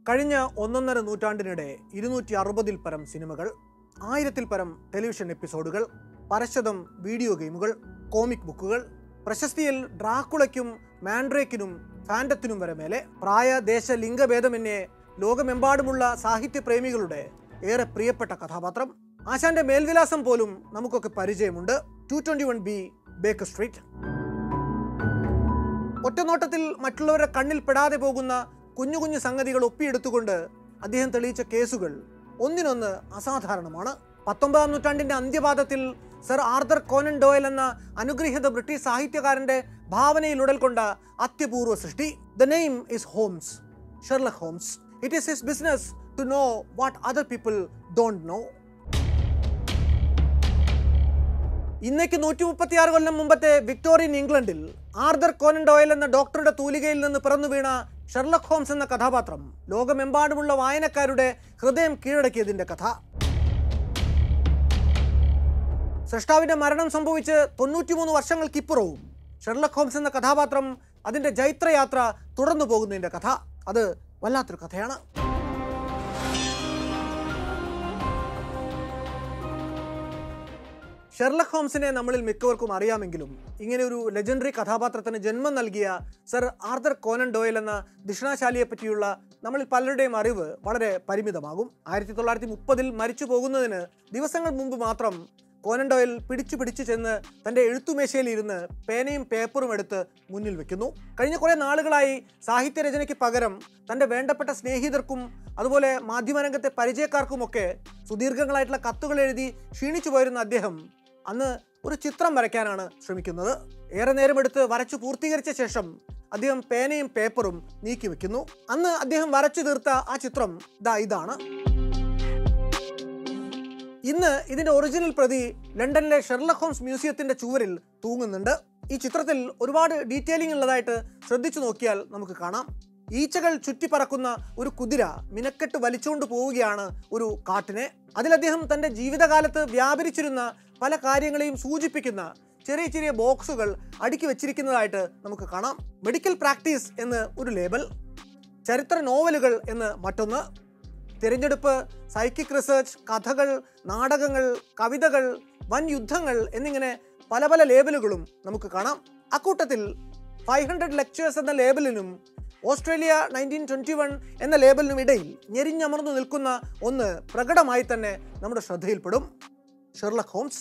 കഴിഞ്ഞ ഒന്നൊന്നര നൂറ്റാണ്ടിനിടെ ഇരുന്നൂറ്റി അറുപതിൽ പരം സിനിമകൾ ആയിരത്തിൽ പരം ടെലിവിഷൻ എപ്പിസോഡുകൾ പരശതം വീഡിയോ ഗെയിമുകൾ കോമിക് ബുക്കുകൾ പ്രശസ്തിയിൽ ഡ്രാക്കുളയ്ക്കും മാൻഡ്രേക്കിനും ഫാൻഡത്തിനും വരെ മേലെ പ്രായ ദേശ ലിംഗഭേദമന്യേ ലോകമെമ്പാടുമുള്ള സാഹിത്യപ്രേമികളുടെ ഏറെ പ്രിയപ്പെട്ട കഥാപാത്രം ആശാന്റെ മേൽവിലാസം പോലും നമുക്കൊക്കെ പരിചയമുണ്ട് two twenty one B Baker Street ഒറ്റനോട്ടത്തിൽ മറ്റുള്ളവരുടെ കണ്ണിൽ പെടാതെ പോകുന്ന കുഞ്ഞു കുഞ്ഞു സംഗതികൾ ഒപ്പിയെടുത്തുകൊണ്ട് അദ്ദേഹം തെളിയിച്ച കേസുകൾ ഒന്നിനൊന്ന് അസാധാരണമാണ് പത്തൊമ്പതാം നൂറ്റാണ്ടിന്റെ അന്ത്യപാദത്തിൽ സർ ആർദർ കോനൻ ഡോയൽ എന്ന അനുഗ്രഹീത ബ്രിട്ടീഷ് സാഹിത്യകാരന്റെ ഭാവനയിൽ ഉടൽ കൊണ്ട അത്യപൂർവ സൃഷ്ടി the name is Holmes Sherlock Holmes it is his business to know what other people don't know ഇന്നേക്ക് നൂറ്റി മുപ്പത്തിയാറ് കൊല്ലം മുമ്പത്തെ വിക്ടോറിയൻ ഇംഗ്ലണ്ടിൽ ആർദർ കോനൻ ഡോയൽ എന്ന ഡോക്ടറുടെ തൂലികയിൽ നിന്ന് പിറന്നു വീണ ഷെർലക് ഹോംസ് എന്ന കഥാപാത്രം ലോകമെമ്പാടുമുള്ള വായനക്കാരുടെ ഹൃദയം കീഴടക്കിയതിന്റെ കഥ സൃഷ്ടാവിന്റെ മരണം സംഭവിച്ച് തൊണ്ണൂറ്റിമൂന്ന് വർഷങ്ങൾക്കിപ്പുറവും ഷെർലക് ഹോംസ് എന്ന കഥാപാത്രം അതിന്റെ ജൈത്രയാത്ര തുടർന്നു പോകുന്നതിന്റെ കഥ അത് വല്ലാത്തൊരു കഥയാണ് ഷെർലക് ഹോംസിനെ നമ്മളിൽ മിക്കവർക്കും അറിയാമെങ്കിലും ഇങ്ങനെ ഒരു ലെജൻഡറി കഥാപാത്രത്തിന് ജന്മം നൽകിയ സർ ആർദർ കോനൻ ഡോയൽ എന്ന ദിഷണാശാലിയെ പറ്റിയുള്ള നമ്മളിൽ പലരുടെയും അറിവ് വളരെ പരിമിതമാകും ആയിരത്തി തൊള്ളായിരത്തി മുപ്പതിൽ മരിച്ചു പോകുന്നതിന് ദിവസങ്ങൾ മുമ്പ് മാത്രം കോനൻ ഡോയൽ പിടിച്ചു പിടിച്ചു ചെന്ന് തൻ്റെ എഴുത്തുമേശയിൽ ഇരുന്ന് പേനയും പേപ്പറും എടുത്ത് മുന്നിൽ വെക്കുന്നു കഴിഞ്ഞ കുറേ നാളുകളായി സാഹിത്യരചനയ്ക്ക് പകരം തൻ്റെ വേണ്ടപ്പെട്ട സ്നേഹിതർക്കും അതുപോലെ മാധ്യമരംഗത്തെ പരിചയക്കാർക്കുമൊക്കെ സുദീർഘങ്ങളായിട്ടുള്ള കത്തുകൾ എഴുതി ക്ഷീണിച്ചു പോയിരുന്ന അദ്ദേഹം അന്ന് ഒരു ചിത്രം വരയ്ക്കാനാണ് ശ്രമിക്കുന്നത് ഏറെ നേരമെടുത്ത് വരച്ചു പൂർത്തീകരിച്ച ശേഷം അദ്ദേഹം പേനയും പേപ്പറും നീക്കി വെക്കുന്നു അന്ന് അദ്ദേഹം വരച്ചു തീർത്ത ആ ചിത്രം ദാ ഇതാണ് ഇന്ന് ഇതിന്റെ ഒറിജിനൽ പ്രതി ലണ്ടനിലെ ഷെർലക് ഹോംസ് മ്യൂസിയത്തിന്റെ ചുവരിൽ തൂങ്ങുന്നുണ്ട് ഈ ചിത്രത്തിൽ ഒരുപാട് ഡീറ്റെയിലിംഗ് ഉള്ളതായിട്ട് ശ്രദ്ധിച്ചു നോക്കിയാൽ നമുക്ക് കാണാം ഈച്ചകൾ ചുറ്റിപ്പറക്കുന്ന ഒരു കുതിര മിനക്കെട്ട് വലിച്ചുകൊണ്ട് പോവുകയാണ് ഒരു കാട്ടിനെ അതിൽ അദ്ദേഹം തന്റെ ജീവിതകാലത്ത് വ്യാപരിച്ചിരുന്ന പല കാര്യങ്ങളെയും സൂചിപ്പിക്കുന്ന ചെറിയ ചെറിയ ബോക്സുകൾ അടുക്കി വെച്ചിരിക്കുന്നതായിട്ട് നമുക്ക് കാണാം മെഡിക്കൽ പ്രാക്ടീസ് എന്ന് ഒരു ലേബൽ ചരിത്ര നോവലുകൾ എന്ന് മറ്റൊന്ന് തിരഞ്ഞെടുപ്പ് സൈക്കിക് റിസർച്ച് കഥകൾ നാടകങ്ങൾ കവിതകൾ വൻ യുദ്ധങ്ങൾ എന്നിങ്ങനെ പല പല ലേബലുകളും നമുക്ക് കാണാം അക്കൂട്ടത്തിൽ ഫൈവ് ഹൺഡ്രഡ് ലെക്ചേഴ്സ് എന്ന ലേബലിനും ഓസ്ട്രേലിയ നയൻറ്റീൻ ട്വൻറ്റി വൺ എന്ന ലേബലിനും ഇടയിൽ ഞെരിഞ്ഞമർന്നു നിൽക്കുന്ന ഒന്ന് പ്രകടമായി തന്നെ നമ്മുടെ ശ്രദ്ധയിൽപ്പെടും Sherlock Holmes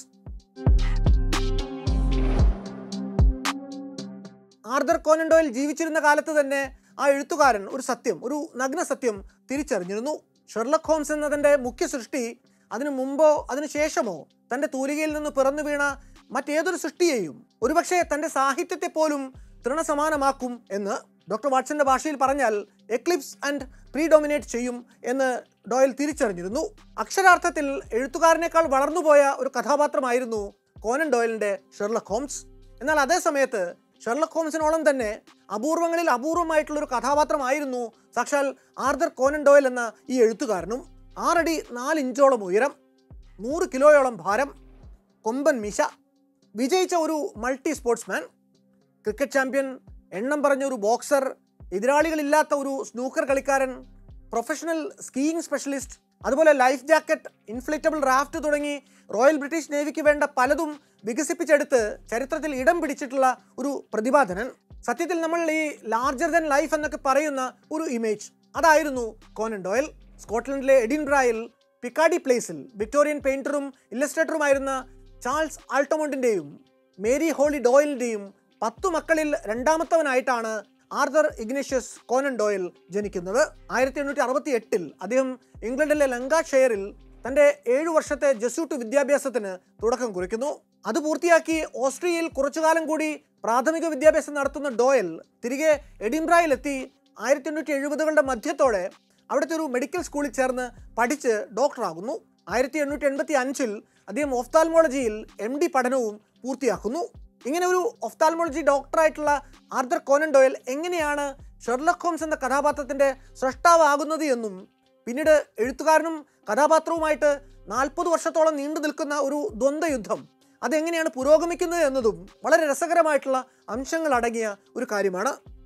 Arthur Conan Doyle ജീവിച്ചിരുന്ന കാലത്ത് തന്നെ ആ എഴുത്തുകാരൻ ഒരു സത്യം ഒരു നഗ്ന സത്യം തിരിച്ചറിഞ്ഞിരുന്നു ഷെർലക് ഹോംസ് എന്നതിൻ്റെ മുഖ്യ സൃഷ്ടി അതിനു മുമ്പോ അതിനു ശേഷമോ തൻ്റെ തൂലികയിൽ നിന്ന് പിറന്നു വീണ മറ്റേതൊരു സൃഷ്ടിയെയും ഒരുപക്ഷെ തൻ്റെ സാഹിത്യത്തെ പോലും തൃണസമാനമാക്കും എന്ന് ഡോക്ടർ വാട്സന്റെ ഭാഷയിൽ പറഞ്ഞാൽ എക്ലിപ്സ് ആൻഡ് പ്രീഡോമിനേറ്റ് ചെയ്യും എന്ന് ഡോയൽ തിരിച്ചറിഞ്ഞിരുന്നു അക്ഷരാർത്ഥത്തിൽ എഴുത്തുകാരനേക്കാൾ വളർന്നുപോയ ഒരു കഥാപാത്രമായിരുന്നു കോനൻ ഡോയലിന്റെ ഷെർലക് ഹോംസ് എന്നാൽ അതേ സമയത്ത് ഷെർലക് ഹോംസിനോളം തന്നെ അപൂർവങ്ങളിൽ അപൂർവമായിട്ടുള്ള ഒരു കഥാപാത്രമായിരുന്നു സാക്ഷാൽ ആർദർ കോനൻ ഡോയൽ എന്ന ഈ എഴുത്തുകാരനും ആറടി നാല് ഇഞ്ചോളം ഉയരം നൂറ് കിലോയോളം ഭാരം കൊമ്പൻ മീശ വിജയിച്ച ഒരു മൾട്ടി സ്പോർട്സ്മാൻ ക്രിക്കറ്റ് ചാമ്പ്യൻ എണ്ണം പറഞ്ഞ ഒരു ബോക്സർ എതിരാളികളില്ലാത്ത ഒരു സ്നൂക്കർ കളിക്കാരൻ പ്രൊഫഷണൽ സ്കീയിങ് സ്പെഷ്യലിസ്റ്റ് അതുപോലെ ലൈഫ് ജാക്കറ്റ് ഇൻഫ്ലേറ്റബിൾ റാഫ്റ്റ് തുടങ്ങി റോയൽ ബ്രിട്ടീഷ് നേവിക്ക് വേണ്ട പലതും വികസിപ്പിച്ചെടുത്ത് ചരിത്രത്തിൽ ഇടം പിടിച്ചിട്ടുള്ള ഒരു പ്രതിഭാധനൻ സത്യത്തിൽ നമ്മൾ ഈ ലാർജർ ദൻ ലൈഫ് എന്നൊക്കെ പറയുന്ന ഒരു ഇമേജ് അതായിരുന്നു കോനൻ ഡോയൽ സ്കോട്ട്ലൻഡിലെ എഡിൻബ്രായിൽ പിക്കാഡി പ്ലേസിൽ വിക്ടോറിയൻ പെയിന്ററും ഇല്ലസ്ട്രേറ്ററുമായിരുന്ന ചാൾസ് ആൾട്ടമോണ്ടിന്റെയും മേരി ഹോളി ഡോയലിന്റെയും പത്തു മക്കളിൽ രണ്ടാമത്തവനായിട്ടാണ് ആർദർ ഇഗ്നേഷ്യസ് കോനൻ ഡോയൽ ജനിക്കുന്നത് ആയിരത്തി എണ്ണൂറ്റി അറുപത്തി എട്ടിൽ അദ്ദേഹം ഇംഗ്ലണ്ടിലെ ലങ്കാഷെയറിൽ തൻ്റെ ഏഴു വർഷത്തെ ജസ്യൂട്ട് വിദ്യാഭ്യാസത്തിന് തുടക്കം കുറിക്കുന്നു അത് പൂർത്തിയാക്കി ഓസ്ട്രിയയിൽ കുറച്ചുകാലം കൂടി പ്രാഥമിക വിദ്യാഭ്യാസം നടത്തുന്ന ഡോയൽ തിരികെ എഡിംബ്രായിലെത്തി ആയിരത്തി എണ്ണൂറ്റി എഴുപതുകളുടെ മധ്യത്തോടെ അവിടുത്തെ ഒരു മെഡിക്കൽ സ്കൂളിൽ ചേർന്ന് പഠിച്ച് ഡോക്ടറാകുന്നു ആയിരത്തി എണ്ണൂറ്റി എൺപത്തി അഞ്ചിൽ അദ്ദേഹം ഓഫ്താൽമോളജിയിൽ എം ഡി പഠനവും പൂർത്തിയാക്കുന്നു ഇങ്ങനെ ഒരു ഒഫ്താൽമോളജി ഡോക്ടറായിട്ടുള്ള ആർദർ കോനൻ ഡോയൽ എങ്ങനെയാണ് ഷെർലക് ഹോംസ് എന്ന കഥാപാത്രത്തിന്റെ സൃഷ്ടാവാകുന്നത് എന്നും പിന്നീട് എഴുത്തുകാരനും കഥാപാത്രവുമായിട്ട് നാൽപ്പത് വർഷത്തോളം നീണ്ടു നിൽക്കുന്ന ഒരു ദ്വന്ദ്വ യുദ്ധം അതെങ്ങനെയാണ് പുരോഗമിക്കുന്നത് എന്നതും വളരെ രസകരമായിട്ടുള്ള അംശങ്ങൾ അടങ്ങിയ ഒരു കാര്യമാണ്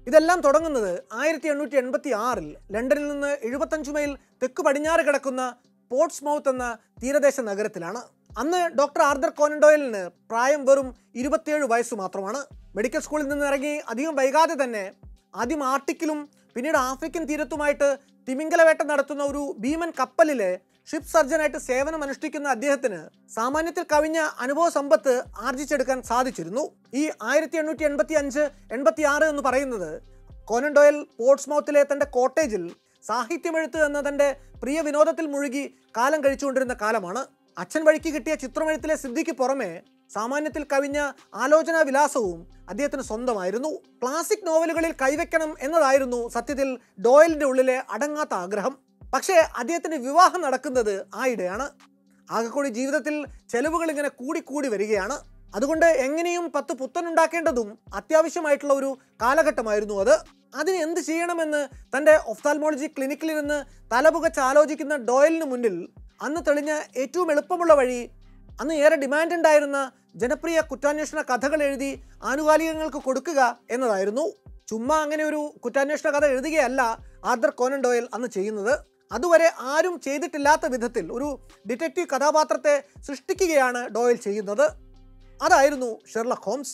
ഇതെല്ലാം തുടങ്ങുന്നത് ആയിരത്തി എണ്ണൂറ്റി എൺപത്തി ആറിൽ ലണ്ടനിൽ നിന്ന് എഴുപത്തഞ്ച് മൈൽ തെക്ക് പടിഞ്ഞാറ് കിടക്കുന്ന പോർട്സ്മൗത്ത് എന്ന തീരദേശ നഗരത്തിലാണ് അന്ന് ഡോക്ടർ ആർദർ കോനൻഡോയലിന് പ്രായം വെറും ഇരുപത്തിയേഴ് വയസ്സ് മാത്രമാണ് മെഡിക്കൽ സ്കൂളിൽ നിന്ന് ഇറങ്ങി അധികം വൈകാതെ തന്നെ ആദ്യം ആർട്ടിക്കിലും പിന്നീട് ആഫ്രിക്കൻ തീരത്തുമായിട്ട് തിമിംഗലവേട്ട നടത്തുന്ന ഒരു ഭീമൻ കപ്പലിലെ ഷിപ്പ് സർജനായിട്ട് സേവനം അനുഷ്ഠിക്കുന്ന അദ്ദേഹത്തിന് സാമാന്യത്തിൽ കവിഞ്ഞ അനുഭവ സമ്പത്ത് ആർജിച്ചെടുക്കാൻ സാധിച്ചിരുന്നു ഈ ആയിരത്തി എണ്ണൂറ്റി എൺപത്തി അഞ്ച് എൺപത്തി ആറ് എന്ന് പറയുന്നത് കോനൻ ഡോയൽ പോർട്സ്മൗത്തിലെ തന്റെ കോട്ടേജിൽ സാഹിത്യമെഴുത്ത് എന്ന തന്റെ പ്രിയ വിനോദത്തിൽ മുഴുകി കാലം കഴിച്ചുകൊണ്ടിരുന്ന കാലമാണ് അച്ഛൻ വഴിക്ക് കിട്ടിയ ചിത്രമെഴുത്തിലെ സിദ്ധിക്ക് പുറമെ സാമാന്യത്തിൽ കവിഞ്ഞ ആലോചനാ വിലാസവും അദ്ദേഹത്തിന് സ്വന്തമായിരുന്നു ക്ലാസിക് നോവലുകളിൽ കൈവയ്ക്കണം എന്നതായിരുന്നു സത്യത്തിൽ ഡോയലിന്റെ ഉള്ളിലെ അടങ്ങാത്ത ആഗ്രഹം പക്ഷേ അദ്ദേഹത്തിന്റെ വിവാഹം നടക്കുന്നത് ആയിടെയാണ് ആകെക്കൂടി ജീവിതത്തിൽ ചെലവുകൾ ഇങ്ങനെ കൂടിക്കൂടി വരികയാണ് അതുകൊണ്ട് എങ്ങനെയും പത്ത് പുത്തനുണ്ടാക്കേണ്ടതും അത്യാവശ്യമായിട്ടുള്ള ഒരു കാലഘട്ടമായിരുന്നു അത് അതിന് എന്ത് ചെയ്യണമെന്ന് തൻ്റെ ഒഫ്താൽമോളജി ക്ലിനിക്കിലിരുന്ന് തലപുകച്ച് ആലോചിക്കുന്ന ഡോയലിന് മുന്നിൽ അന്ന് തെളിഞ്ഞ ഏറ്റവും എളുപ്പമുള്ള വഴി അന്ന് ഏറെ ഡിമാൻഡ് ഉണ്ടായിരുന്ന ജനപ്രിയ കുറ്റാന്വേഷണ കഥകൾ എഴുതി ആനുകാലികങ്ങൾക്ക് കൊടുക്കുക എന്നതായിരുന്നു ചുമ്മാ അങ്ങനെ ഒരു കുറ്റാന്വേഷണ കഥ എഴുതുകയല്ല ആർദർ കോനൻ ഡോയൽ അന്ന് ചെയ്യുന്നത് അതുവരെ ആരും ചെയ്തിട്ടില്ലാത്ത വിധത്തിൽ ഒരു ഡിറ്റക്റ്റീവ് കഥാപാത്രത്തെ സൃഷ്ടിക്കുകയാണ് ഡോയൽ ചെയ്യുന്നത് അതായിരുന്നു ഷെർലക് ഹോംസ്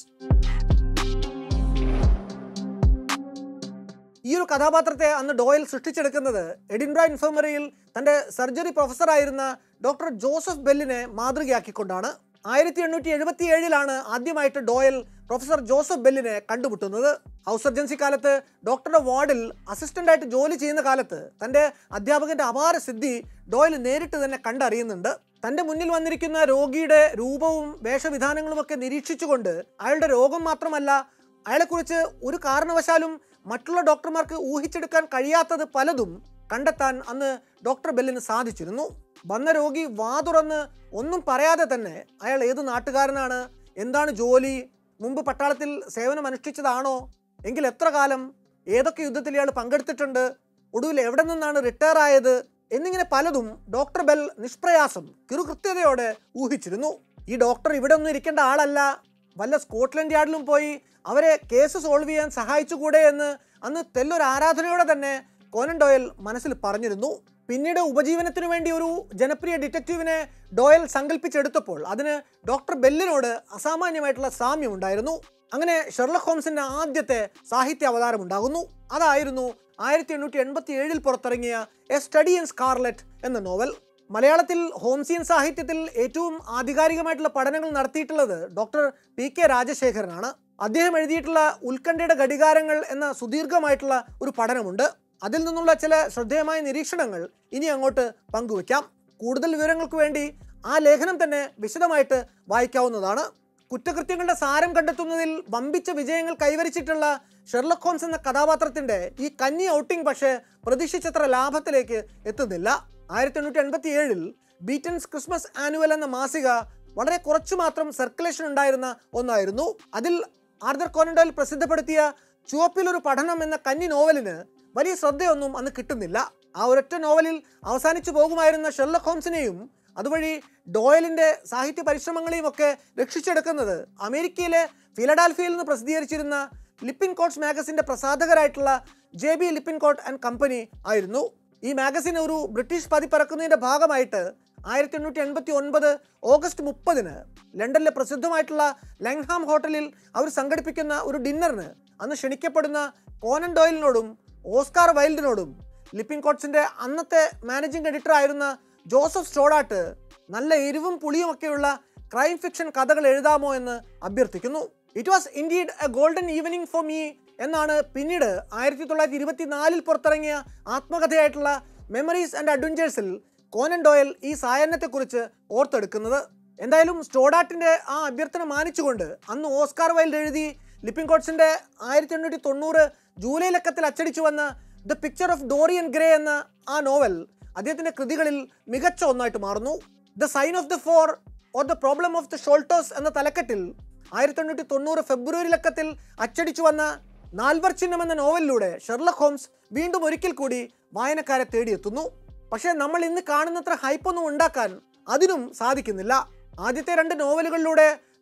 ഈ ഒരു കഥാപാത്രത്തെ അന്ന് ഡോയൽ സൃഷ്ടിച്ചെടുക്കുന്നത് എഡിൻബ്ര ഇൻഫർമറിയിൽ തൻ്റെ സർജറി പ്രൊഫസറായിരുന്ന ഡോക്ടർ ജോസഫ് ബെല്ലിനെ മാതൃകയാക്കിക്കൊണ്ടാണ് ആയിരത്തി എണ്ണൂറ്റി എഴുപത്തി ഏഴിലാണ് ആദ്യമായിട്ട് ഡോയൽ പ്രൊഫസർ ജോസഫ് ബെല്ലിനെ കണ്ടുമുട്ടുന്നത് ഹൗസ് സർജൻസി കാലത്ത് ഡോക്ടറുടെ വാർഡിൽ അസിസ്റ്റന്റായിട്ട് ജോലി ചെയ്യുന്ന കാലത്ത് തൻ്റെ അധ്യാപകന്റെ അപാര സിദ്ധി ഡോയൽ നേരിട്ട് തന്നെ കണ്ടറിയുന്നുണ്ട് തൻ്റെ മുന്നിൽ വന്നിരിക്കുന്ന രോഗിയുടെ രൂപവും വേഷവിധാനങ്ങളും ഒക്കെ നിരീക്ഷിച്ചുകൊണ്ട് അയാളുടെ രോഗം മാത്രമല്ല അയാളെക്കുറിച്ച് ഒരു കാരണവശാലും മറ്റുള്ള ഡോക്ടർമാർക്ക് ഊഹിച്ചെടുക്കാൻ കഴിയാത്തത് പലതും കണ്ടെത്താൻ അന്ന് ഡോക്ടർ ബെല്ലിന് സാധിച്ചിരുന്നു വന്ന രോഗി വാ തുറന്ന് ഒന്നും പറയാതെ തന്നെ അയാൾ ഏത് നാട്ടുകാരനാണ് എന്താണ് ജോലി മുമ്പ് പട്ടാളത്തിൽ സേവനം അനുഷ്ഠിച്ചതാണോ എങ്കിൽ എത്ര കാലം ഏതൊക്കെ യുദ്ധത്തിൽ ഇയാൾ പങ്കെടുത്തിട്ടുണ്ട് ഒടുവിൽ എവിടെ നിന്നാണ് റിട്ടയർ ആയത് എന്നിങ്ങനെ പലതും ഡോക്ടർ ബെൽ നിഷ്പ്രയാസം കിറുകൃത്യതയോടെ ഊഹിച്ചിരുന്നു ഈ ഡോക്ടർ ഇവിടെ ഒന്നും ഇരിക്കേണ്ട ആളല്ല വല്ല സ്കോട്ട്ലൻഡ് യാർഡിലും പോയി അവരെ കേസ് സോൾവ് ചെയ്യാൻ സഹായിച്ചുകൂടെ എന്ന് അന്ന് തെല്ലൊരു ആരാധനയോടെ തന്നെ കോനൻ ഡോയൽ മനസ്സിൽ പറഞ്ഞിരുന്നു പിന്നീട് ഉപജീവനത്തിനു വേണ്ടി ഒരു ജനപ്രിയ ഡിറ്റക്റ്റീവിനെ ഡോയൽ സങ്കല്പിച്ചെടുത്തപ്പോൾ അതിന് ഡോക്ടർ ബെല്ലിനോട് അസാമാന്യമായിട്ടുള്ള സാമ്യം ഉണ്ടായിരുന്നു അങ്ങനെ ഷെർലക് ഹോംസിന്റെ ആദ്യത്തെ സാഹിത്യ അവതാരം ഉണ്ടാകുന്നു അതായിരുന്നു ആയിരത്തി എണ്ണൂറ്റി എൺപത്തി ഏഴിൽ പുറത്തിറങ്ങിയ എ സ്റ്റഡി ഇൻ സ്കാർലറ്റ് എന്ന നോവൽ മലയാളത്തിൽ ഹോംസിയൻ സാഹിത്യത്തിൽ ഏറ്റവും ആധികാരികമായിട്ടുള്ള പഠനങ്ങൾ നടത്തിയിട്ടുള്ളത് ഡോക്ടർ പി കെ രാജശേഖരനാണ് അദ്ദേഹം എഴുതിയിട്ടുള്ള ഉത്കണ്ഠയുടെ ഘടികാരങ്ങൾ എന്ന സുദീർഘമായിട്ടുള്ള ഒരു പഠനമുണ്ട് അതിൽ നിന്നുള്ള ചില ശ്രദ്ധേയമായ നിരീക്ഷണങ്ങൾ ഇനി അങ്ങോട്ട് പങ്കുവയ്ക്കാം കൂടുതൽ വിവരങ്ങൾക്ക് വേണ്ടി ആ ലേഖനം തന്നെ വിശദമായിട്ട് വായിക്കാവുന്നതാണ് കുറ്റകൃത്യങ്ങളുടെ സാരം കണ്ടെത്തുന്നതിൽ വമ്പിച്ച വിജയങ്ങൾ കൈവരിച്ചിട്ടുള്ള ഷെർലക് ഹോംസ് എന്ന കഥാപാത്രത്തിന്റെ ഈ കന്നി ഔട്ടിംഗ് പക്ഷേ പ്രതീക്ഷിച്ചത്ര ലാഭത്തിലേക്ക് എത്തുന്നില്ല ആയിരത്തി എണ്ണൂറ്റി എൺപത്തി ഏഴിൽ ബീറ്റൻസ് ക്രിസ്മസ് ആനുവൽ എന്ന മാസിക വളരെ കുറച്ചു മാത്രം സർക്കുലേഷൻ ഉണ്ടായിരുന്ന ഒന്നായിരുന്നു അതിൽ ആർദർ കോനഡോയിൽ പ്രസിദ്ധപ്പെടുത്തിയ ചുവപ്പിലൊരു പഠനം എന്ന കന്നി നോവലിന് വലിയ ശ്രദ്ധയൊന്നും അന്ന് കിട്ടുന്നില്ല ആ ഒരൊറ്റ നോവലിൽ അവസാനിച്ചു പോകുമായിരുന്ന ഷെർലക് ഹോംസിനെയും അതുവഴി ഡോയലിന്റെ സാഹിത്യ പരിശ്രമങ്ങളെയും ഒക്കെ രക്ഷിച്ചെടുക്കുന്നത് അമേരിക്കയിലെ ഫിലഡാൽഫിയയിൽ നിന്ന് പ്രസിദ്ധീകരിച്ചിരുന്ന ലിപ്പിൻ കോട്ട്സ് മാഗസിന്റെ പ്രസാധകരായിട്ടുള്ള J B Lippincott and company ആയിരുന്നു ഈ മാഗസിൻ ഒരു ബ്രിട്ടീഷ് പതിപ്പിറക്കുന്നതിന്റെ ഭാഗമായിട്ട് ആയിരത്തി എണ്ണൂറ്റി എൺപത്തി ഒൻപത് ഓഗസ്റ്റ് മുപ്പതിന് ലണ്ടനിലെ പ്രസിദ്ധമായിട്ടുള്ള ലങ്ഹാം ഹോട്ടലിൽ അവർ സംഘടിപ്പിക്കുന്ന ഒരു ഡിന്നറിന് അന്ന് ക്ഷണിക്കപ്പെടുന്ന കോനൻ ഡോയിലിനോടും ഓസ്കാർ വൈൽഡിനോടും ലിപ്പിൻ കോട്ട്സിന്റെ അന്നത്തെ മാനേജിംഗ് എഡിറ്റർ ആയിരുന്ന ജോസഫ് സ്റ്റോഡാട്ട് നല്ല എരിവും പുളിയും ഒക്കെയുള്ള ക്രൈം ഫിക്ഷൻ കഥകൾ എഴുതാമോ എന്ന് അഭ്യർത്ഥിക്കുന്നു it was indeed a golden evening for me എന്നാണ് പിന്നീട് ആയിരത്തി തൊള്ളായിരത്തി ഇരുപത്തിനാലിൽ പുറത്തിറങ്ങിയ ആത്മകഥയായിട്ടുള്ള മെമ്മറീസ് ആൻഡ് അഡ്വഞ്ചേഴ്സിൽ കോനൻ ഡോയൽ ഈ സായാഹ്നത്തെക്കുറിച്ച് ഓർത്തെടുക്കുന്നത് എന്തായാലും സ്റ്റോഡാട്ടിന്റെ ആ അഭ്യർത്ഥന മാനിച്ചുകൊണ്ട് അന്ന് ഓസ്കാർ വൈൽഡ് എഴുതി ലിപ്പിൻ കോട്ട്സിന്റെ ആയിരത്തി എണ്ണൂറ്റി തൊണ്ണൂറ് ജൂലൈ ലക്കത്തിൽ അച്ചടിച്ചു വന്ന the picture of Dorian Gray എന്ന ആ നോവൽ അദ്ദേഹത്തിന്റെ കൃതികളിൽ മികച്ച ഒന്നായിട്ട് മാറുന്നു the sign of the four or the problem of the Sholtos എന്ന തലക്കെട്ടിൽ ആയിരത്തി എണ്ണൂറ്റി തൊണ്ണൂറ് ഫെബ്രുവരി ലക്കത്തിൽ അച്ചടിച്ചു വന്ന നാൽവർ ചിഹ്നം എന്ന നോവലിലൂടെ ഷെർലക് ഹോംസ് വീണ്ടും ഒരിക്കൽ കൂടി വായനക്കാരെ തേടിയെത്തുന്നു പക്ഷേ നമ്മൾ ഇന്ന് കാണുന്നത്ര ഹൈപ്പൊന്നും ഉണ്ടാക്കാൻ അതിനും സാധിക്കുന്നില്ല ആദ്യത്തെ രണ്ട് നോവലുകളിലൂടെ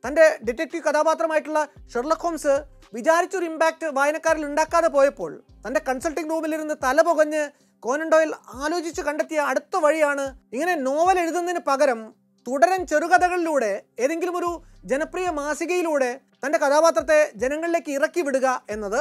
തൻ്റെ ഡിറ്റക്റ്റീവ് കഥാപാത്രമായിട്ടുള്ള ഷെർലക് ഹോംസ് വിചാരിച്ചൊരു ഇമ്പാക്റ്റ് വായനക്കാരിൽ ഉണ്ടാക്കാതെ പോയപ്പോൾ തൻ്റെ കൺസൾട്ടിംഗ് റൂമിലിരുന്ന് തല പുകഞ്ഞ് കോനൻ ഡോയിൽ ആലോചിച്ച് കണ്ടെത്തിയ അടുത്ത വഴിയാണ് ഇങ്ങനെ നോവൽ എഴുതുന്നതിന് പകരം തുടരൻ ചെറുകഥകളിലൂടെ ഏതെങ്കിലും ഒരു ജനപ്രിയ മാസികയിലൂടെ തൻ്റെ കഥാപാത്രത്തെ ജനങ്ങളിലേക്ക് ഇറക്കി വിടുക എന്നത്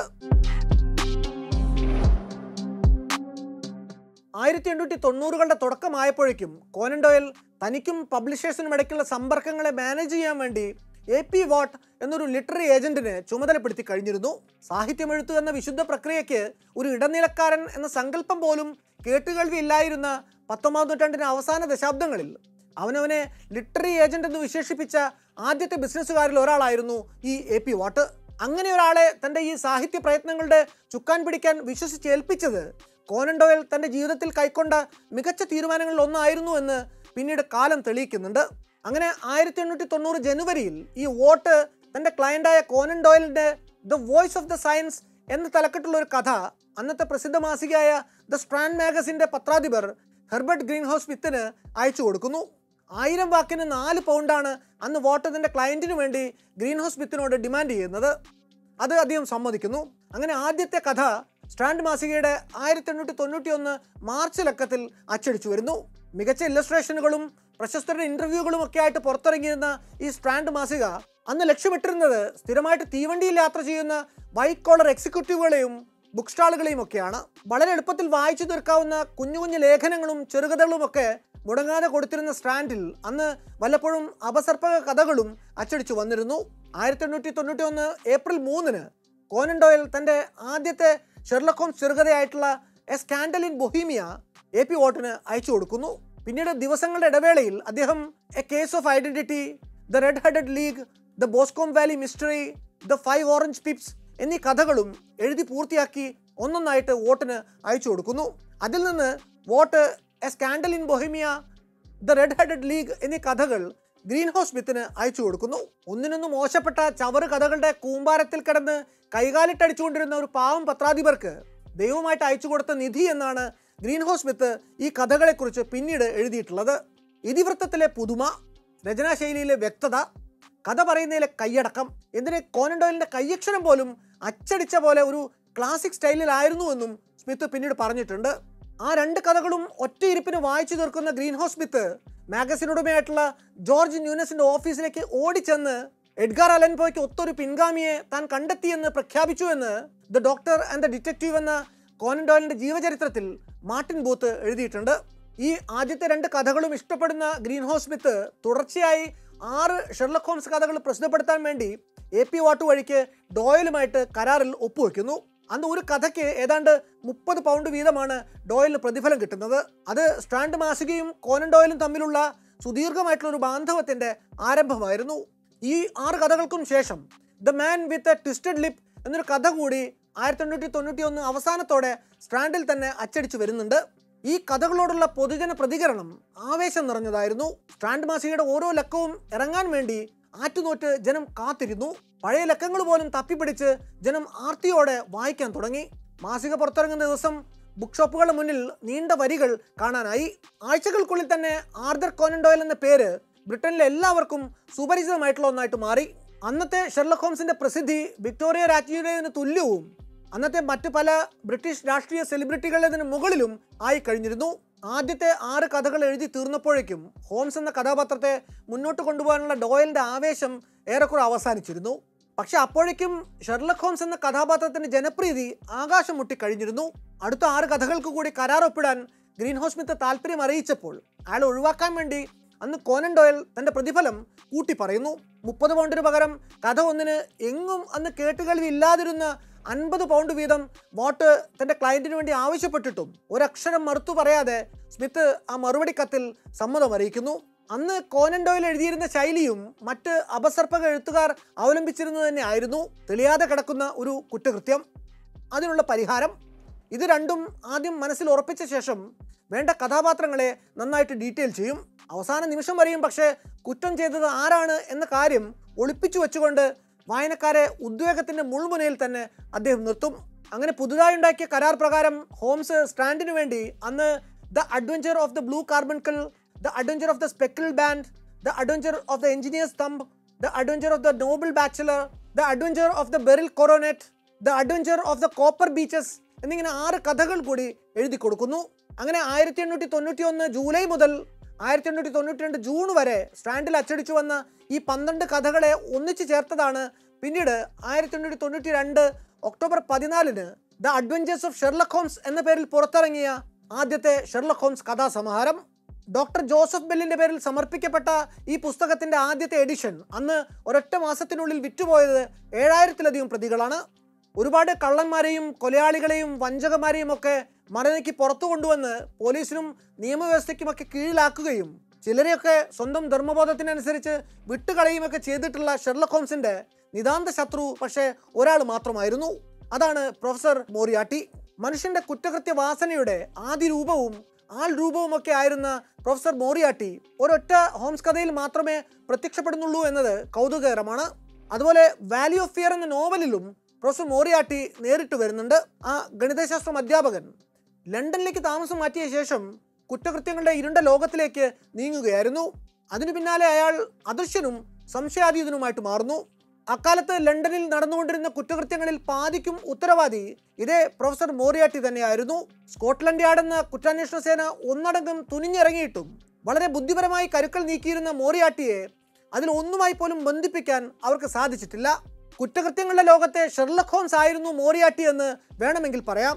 ആയിരത്തി എണ്ണൂറ്റി തൊണ്ണൂറുകളുടെ തുടക്കമായപ്പോഴേക്കും കോനൻ ഡോയൽ തനിക്കും പബ്ലിഷേഴ്സിനും ഇടയ്ക്കുള്ള സമ്പർക്കങ്ങളെ മാനേജ് ചെയ്യാൻ വേണ്ടി എ പി വാട്ട് എന്നൊരു ലിറ്റററി ഏജന്റിന് ചുമതലപ്പെടുത്തി കഴിഞ്ഞിരുന്നു സാഹിത്യമെഴുത്ത് എന്ന വിശുദ്ധ പ്രക്രിയയ്ക്ക് ഒരു ഇടനിലക്കാരൻ എന്ന സങ്കല്പം പോലും കേട്ടുകേൾവി ഇല്ലായിരുന്ന പത്തൊമ്പതാം നൂറ്റാണ്ടിന്റെ അവസാന ദശാബ്ദങ്ങളിൽ അവനവനെ ലിറ്റററി ഏജന്റ് എന്ന് വിശേഷിപ്പിച്ച ആദ്യത്തെ ബിസിനസ്സുകാരിൽ ഒരാളായിരുന്നു ഈ എ പി വാട്ട് അങ്ങനെ ഒരാളെ തൻ്റെ ഈ സാഹിത്യ പ്രയത്നങ്ങളുടെ ചുക്കാൻ പിടിക്കാൻ വിശ്വസിച്ചേൽപ്പിച്ചത് കോനൻ ഡോയൽ തൻ്റെ ജീവിതത്തിൽ കൈക്കൊണ്ട മികച്ച തീരുമാനങ്ങളിൽ ഒന്നായിരുന്നു എന്ന് പിന്നീട് കാലം തെളിയിക്കുന്നുണ്ട് അങ്ങനെ ആയിരത്തി എണ്ണൂറ്റി തൊണ്ണൂറ് ജനുവരിയിൽ ഈ വോട്ട് തൻ്റെ ക്ലയൻ്റായ കോനൻ ഡോയലിൻ്റെ the voice of the science എന്ന തലക്കെട്ടുള്ള ഒരു കഥ അന്നത്തെ പ്രസിദ്ധ മാസികയായ ദ സ്ട്രാൻഡ് മാഗസിൻ്റെ പത്രാധിപർ ഹെർബർട്ട് ഗ്രീൻ ഹൗസ് വിത്തിന് അയച്ചു കൊടുക്കുന്നു ആയിരം വാക്കിന് നാല് പൗണ്ടാണ് അന്ന് വോട്ട് തൻ്റെ ക്ലയൻറ്റിന് വേണ്ടി ഗ്രീൻ ഹൗസ് വിത്തിനോട് ഡിമാൻഡ് ചെയ്യുന്നത് അത് അദ്ദേഹം സമ്മതിക്കുന്നു അങ്ങനെ ആദ്യത്തെ കഥ സ്റ്റാൻഡ് മാസികയുടെ ആയിരത്തി എണ്ണൂറ്റി തൊണ്ണൂറ്റി ഒന്ന് മാർച്ച് ലക്കത്തിൽ അച്ചടിച്ചു വരുന്നു മികച്ച ഇല്ലസ്ട്രേഷനുകളും പ്രശസ്തരുടെ ഇന്റർവ്യൂകളും ഒക്കെ ആയിട്ട് പുറത്തിറങ്ങിയിരുന്ന ഈ സ്ട്രാൻഡ് മാസിക അന്ന് ലക്ഷ്യമിട്ടിരുന്നത് സ്ഥിരമായിട്ട് തീവണ്ടിയിൽ യാത്ര ചെയ്യുന്ന വൈറ്റ് കോളർ എക്സിക്യൂട്ടീവുകളെയും ബുക്ക് സ്റ്റാളുകളെയും ഒക്കെയാണ് വളരെ എളുപ്പത്തിൽ വായിച്ചു തീർക്കാവുന്ന കുഞ്ഞു കുഞ്ഞു ലേഖനങ്ങളും ചെറുകഥകളും ഒക്കെ മുടങ്ങാതെ കൊടുത്തിരുന്ന സ്റ്റാൻഡിൽ അന്ന് വല്ലപ്പോഴും അപസർപ്പക കഥകളും അച്ചടിച്ചു വന്നിരുന്നു ആയിരത്തി എണ്ണൂറ്റി തൊണ്ണൂറ്റി ഒന്ന് ഏപ്രിൽ മൂന്നിന് കോനൻ ഡോയൽ തൻ്റെ ആദ്യത്തെ ഷെർലക് ഹോംസ് ചെറുകഥയായിട്ടുള്ള a scandal in Bohemia A P വോട്ടിന് അയച്ചു കൊടുക്കുന്നു പിന്നീട് ദിവസങ്ങളുടെ ഇടവേളയിൽ അദ്ദേഹം a case of identity the red headed league the Boscombe Valley mystery the five orange pips എന്നീ കഥകളും എഴുതി പൂർത്തിയാക്കി ഒന്നൊന്നായിട്ട് വോട്ടിന് അയച്ചു കൊടുക്കുന്നു അതിൽ നിന്ന് Watt a scandal in Bohemia the red headed league എന്നീ കഥകൾ ഗ്രീൻ ഹൗസ് വിത്തിന് അയച്ചു കൊടുക്കുന്നു ഒന്നിനൊന്നും മോശപ്പെട്ട ചവറ് കഥകളുടെ കൂമ്പാരത്തിൽ കിടന്ന് കൈകാലിട്ടടിച്ചുകൊണ്ടിരുന്ന ഒരു പാവം പത്രാധിപർക്ക് ദൈവമായിട്ട് അയച്ചു കൊടുത്ത നിധി എന്നാണ് ഗ്രീൻ ഹൗസ് വിത്ത് ഈ കഥകളെക്കുറിച്ച് പിന്നീട് എഴുതിയിട്ടുള്ളത് ഇതിവൃത്തത്തിലെ പുതുമ രചനാശൈലിയിലെ വ്യക്തത കഥ പറയുന്നതിലെ കൈയടക്കം എന്തിന് കോനൻ ഡോയലിന്റെ കയ്യക്ഷരം പോലും അച്ചടിച്ച പോലെ ഒരു ക്ലാസിക് സ്റ്റൈലിലായിരുന്നു എന്നും സ്മിത്ത് പിന്നീട് പറഞ്ഞിട്ടുണ്ട് ആ രണ്ട് കഥകളും ഒറ്റയിരിപ്പിന് വായിച്ചു തീർക്കുന്ന ഗ്രീൻ ഹൗസ് സ്മിത്ത് മാഗസിൻ ഉടമയായിട്ടുള്ള ജോർജ് ന്യൂനസിന്റെ ഓഫീസിലേക്ക് ഓടിച്ചെന്ന് എഡ്ഗാർ അലൻപോയ്ക്ക് ഒത്തൊരു പിൻഗാമിയെ താൻ കണ്ടെത്തിയെന്ന് പ്രഖ്യാപിച്ചു എന്ന് the doctor and the detective എന്ന കോനൻ ഡോയലിന്റെ ജീവചരിത്രത്തിൽ മാർട്ടിൻ ബൂത്ത് എഴുതിയിട്ടുണ്ട് ഈ ആദ്യത്തെ രണ്ട് കഥകളും ഇഷ്ടപ്പെടുന്ന ഗ്രീൻ ഹൗസ് സ്മിത്ത് തുടർച്ചയായി ആറ് ഷെർലക് ഹോംസ് കഥകൾ പ്രസിദ്ധപ്പെടുത്താൻ വേണ്ടി എ പി വാട്ട് വഴിക്ക് ഡോയലുമായിട്ട് കരാറിൽ ഒപ്പുവെക്കുന്നു അന്ന് ഒരു കഥയ്ക്ക് ഏതാണ്ട് മുപ്പത് പൗണ്ട് വീതമാണ് ഡോയലിന് പ്രതിഫലം കിട്ടുന്നത് അത് സ്റ്റാൻഡ് മാസികയും കോനൻ ഡോയലും തമ്മിലുള്ള സുദീർഘമായിട്ടുള്ള ഒരു ബാന്ധവത്തിന്റെ ആരംഭമായിരുന്നു ഈ ആറ് കഥകൾക്കും ശേഷം the man with a twisted lip എന്നൊരു കഥ കൂടി ആയിരത്തി എണ്ണൂറ്റി തൊണ്ണൂറ്റി ഒന്ന് അവസാനത്തോടെ സ്റ്റാൻഡിൽ തന്നെ അച്ചടിച്ചു വരുന്നുണ്ട് ഈ കഥകളോടുള്ള പൊതുജന പ്രതികരണം ആവേശം നിറഞ്ഞതായിരുന്നു സ്റ്റാൻഡ് മാസികയുടെ ഓരോ ലക്കവും ഇറങ്ങാൻ വേണ്ടി ആറ്റുനോറ്റ് ജനം കാത്തിരുന്നു പഴയ ലക്കങ്ങൾ പോലും തപ്പിപ്പിടിച്ച് ജനം ആർത്തിയോടെ വായിക്കാൻ തുടങ്ങി മാസിക പുറത്തിറങ്ങുന്ന ദിവസം ബുക്ക് ഷോപ്പുകളുടെ മുന്നിൽ നീണ്ട വരികൾ കാണാനായി ആഴ്ചകൾക്കുള്ളിൽ തന്നെ ആർദർ കോനൻ ഡോയൽ എന്ന പേര് ബ്രിട്ടനിലെ എല്ലാവർക്കും സുപരിചിതമായിട്ടുള്ള ഒന്നായിട്ട് മാറി അന്നത്തെ ഷെർലക് ഹോംസിന്റെ പ്രസിദ്ധി വിക്ടോറിയ രാജ്ഞിയുടേതിന് തുല്യവും അന്നത്തെ മറ്റു പല ബ്രിട്ടീഷ് രാഷ്ട്രീയ സെലിബ്രിറ്റികളുടേതിന് മുകളിലും ആയി കഴിഞ്ഞിരുന്നു ആദ്യത്തെ ആറ് കഥകൾ എഴുതി തീർന്നപ്പോഴേക്കും ഹോംസ് എന്ന കഥാപാത്രത്തെ മുന്നോട്ട് കൊണ്ടുപോകാനുള്ള ഡോയലിന്റെ ആവേശം ഏറെക്കുറെ അവസാനിച്ചിരുന്നു പക്ഷെ അപ്പോഴേക്കും ഷെർലക് ഹോംസ് എന്ന കഥാപാത്രത്തിന്റെ ജനപ്രീതി ആകാശം മുട്ടി കഴിഞ്ഞിരുന്നു അടുത്ത ആറ് കഥകൾക്ക് കൂടി കരാർ ഒപ്പിടാൻ ഗ്രീൻ ഹൗസ് സ്മിത്ത് താല്പര്യം അറിയിച്ചപ്പോൾ അയാൾ ഒഴിവാക്കാൻ വേണ്ടി അന്ന് കോനൻ ഡോയൽ തന്റെ പ്രതിഫലം കൂട്ടി പറയുന്നു മുപ്പത് പൗണ്ടിന് പകരം കഥ ഒന്നിന് എങ്ങും അന്ന് കേട്ടുകേൾവി ഇല്ലാതിരുന്ന അൻപത് പൗണ്ട് വീതം വോട്ട് തന്റെ ക്ലയന്റിന് വേണ്ടി ആവശ്യപ്പെട്ടിട്ടും ഒരക്ഷരം മറുത്തു പറയാതെ സ്മിത്ത് ആ മറുപടി കത്തിൽ സമ്മതം അറിയിക്കുന്നു അന്ന് കോനൻ ഡോയിൽ എഴുതിയിരുന്ന ശൈലിയും മറ്റ് അപസർപ്പക എഴുത്തുകാർ അവലംബിച്ചിരുന്നത് തന്നെ ആയിരുന്നു തെളിയാതെ കിടക്കുന്ന ഒരു കുറ്റകൃത്യം അതിനുള്ള പരിഹാരം ഇത് രണ്ടും ആദ്യം മനസ്സിൽ ഉറപ്പിച്ച ശേഷം വേണ്ട കഥാപാത്രങ്ങളെ നന്നായിട്ട് ഡീറ്റെയിൽ ചെയ്യും അവസാന നിമിഷം വരെയും പക്ഷേ കുറ്റം ചെയ്തത് ആരാണ് എന്ന കാര്യം ഒളിപ്പിച്ചു വെച്ചുകൊണ്ട് വായനക്കാരെ ഉദ്വേഗത്തിന്റെ മുൾമുനയിൽ തന്നെ അദ്ദേഹം നിർത്തും അങ്ങനെ പുതുതായി ഉണ്ടാക്കിയ കരാർ പ്രകാരം ഹോംസ് സ്റ്റാൻഡിന് വേണ്ടി അന്ന് the adventure of the blue carbuncle the adventure of the speckled band the adventure of the engineer's thumb the adventure of the noble bachelor the adventure of the beryl coronet the adventure of the copper beeches എന്നിങ്ങനെ ആറ് കഥകൾ കൂടി എഴുതി കൊടുക്കുന്നു അങ്ങനെ ആയിരത്തി എണ്ണൂറ്റി തൊണ്ണൂറ്റി ഒന്ന് ജൂലൈ മുതൽ ആയിരത്തി എണ്ണൂറ്റി തൊണ്ണൂറ്റി രണ്ട് ജൂൺ വരെ സ്റ്റാൻഡിൽ അച്ചടിച്ചു വന്ന ഈ പന്ത്രണ്ട് കഥകളെ ഒന്നിച്ചു ചേർത്തതാണ് പിന്നീട് ആയിരത്തി എണ്ണൂറ്റി തൊണ്ണൂറ്റി രണ്ട് ഒക്ടോബർ പതിനാലിന് the adventures of Sherlock Holmes എന്ന പേരിൽ പുറത്തിറങ്ങിയ ആദ്യത്തെ ഷെർലക് ഹോംസ് കഥാസമാഹാരം ഡോക്ടർ ജോസഫ് ബെല്ലിന്റെ പേരിൽ സമർപ്പിക്കപ്പെട്ട ഈ പുസ്തകത്തിന്റെ ആദ്യത്തെ എഡിഷൻ അന്ന് ഒരൊറ്റ മാസത്തിനുള്ളിൽ വിറ്റുപോയത് ഏഴായിരത്തിലധികം പ്രതികളാണ് ഒരുപാട് കള്ളന്മാരെയും കൊലയാളികളെയും വഞ്ചകന്മാരെയും ഒക്കെ മറനയ്ക്ക് പുറത്തു കൊണ്ടുവന്ന് പോലീസിനും നിയമവ്യവസ്ഥയ്ക്കുമൊക്കെ കീഴിലാക്കുകയും ചിലരെയൊക്കെ സ്വന്തം ധർമ്മബോധത്തിനനുസരിച്ച് വിട്ടുകളയുമൊക്കെ ചെയ്തിട്ടുള്ള ഷെർലക് ഹോംസിന്റെ നിതാന്ത ശത്രു പക്ഷേ ഒരാൾ മാത്രമായിരുന്നു അതാണ് പ്രൊഫസർ മോറിയാട്ടി മനുഷ്യന്റെ കുറ്റകൃത്യ വാസനയുടെ ആദ്യ രൂപവും ആൾ രൂപവുമൊക്കെ ആയിരുന്ന പ്രൊഫസർ മോറിയാട്ടി ഒരൊറ്റ ഹോംസ് കഥയിൽ മാത്രമേ പ്രത്യക്ഷപ്പെടുന്നുള്ളൂ എന്നത് കൗതുകകരമാണ് അതുപോലെ വാലി ഓഫ് ഫിയർ എന്ന നോവലിലും പ്രൊഫസർ മോറിയാട്ടി നേരിട്ട് വരുന്നുണ്ട് ആ ഗണിതശാസ്ത്രം അധ്യാപകൻ ലണ്ടനിലേക്ക് താമസം മാറ്റിയ ശേഷം കുറ്റകൃത്യങ്ങളുടെ ഇരുണ്ട ലോകത്തിലേക്ക് നീങ്ങുകയായിരുന്നു അതിനു പിന്നാലെ അയാൾ അദൃശ്യനും സംശയാതീതനുമായിട്ട് മാറുന്നു അക്കാലത്ത് ലണ്ടനിൽ നടന്നുകൊണ്ടിരുന്ന കുറ്റകൃത്യങ്ങളിൽ പാതിക്കും ഉത്തരവാദി ഇതേ പ്രൊഫസർ മോറിയാട്ടി തന്നെയായിരുന്നു സ്കോട്ട്ലൻഡ് യാർഡ് എന്ന കുറ്റാന്വേഷണ സേന ഒന്നടങ്കം തുനിഞ്ഞിറങ്ങിയിട്ടും വളരെ ബുദ്ധിപരമായി കരുക്കൾ നീക്കിയിരുന്ന മോറിയാട്ടിയെ അതിൽ ഒന്നുമായി പോലും ബന്ധിപ്പിക്കാൻ അവർക്ക് സാധിച്ചിട്ടില്ല കുറ്റകൃത്യങ്ങളുടെ ലോകത്തെ ഷെർലക് ഹോംസ് ആയിരുന്നു മോറിയാട്ടി എന്ന് വേണമെങ്കിൽ പറയാം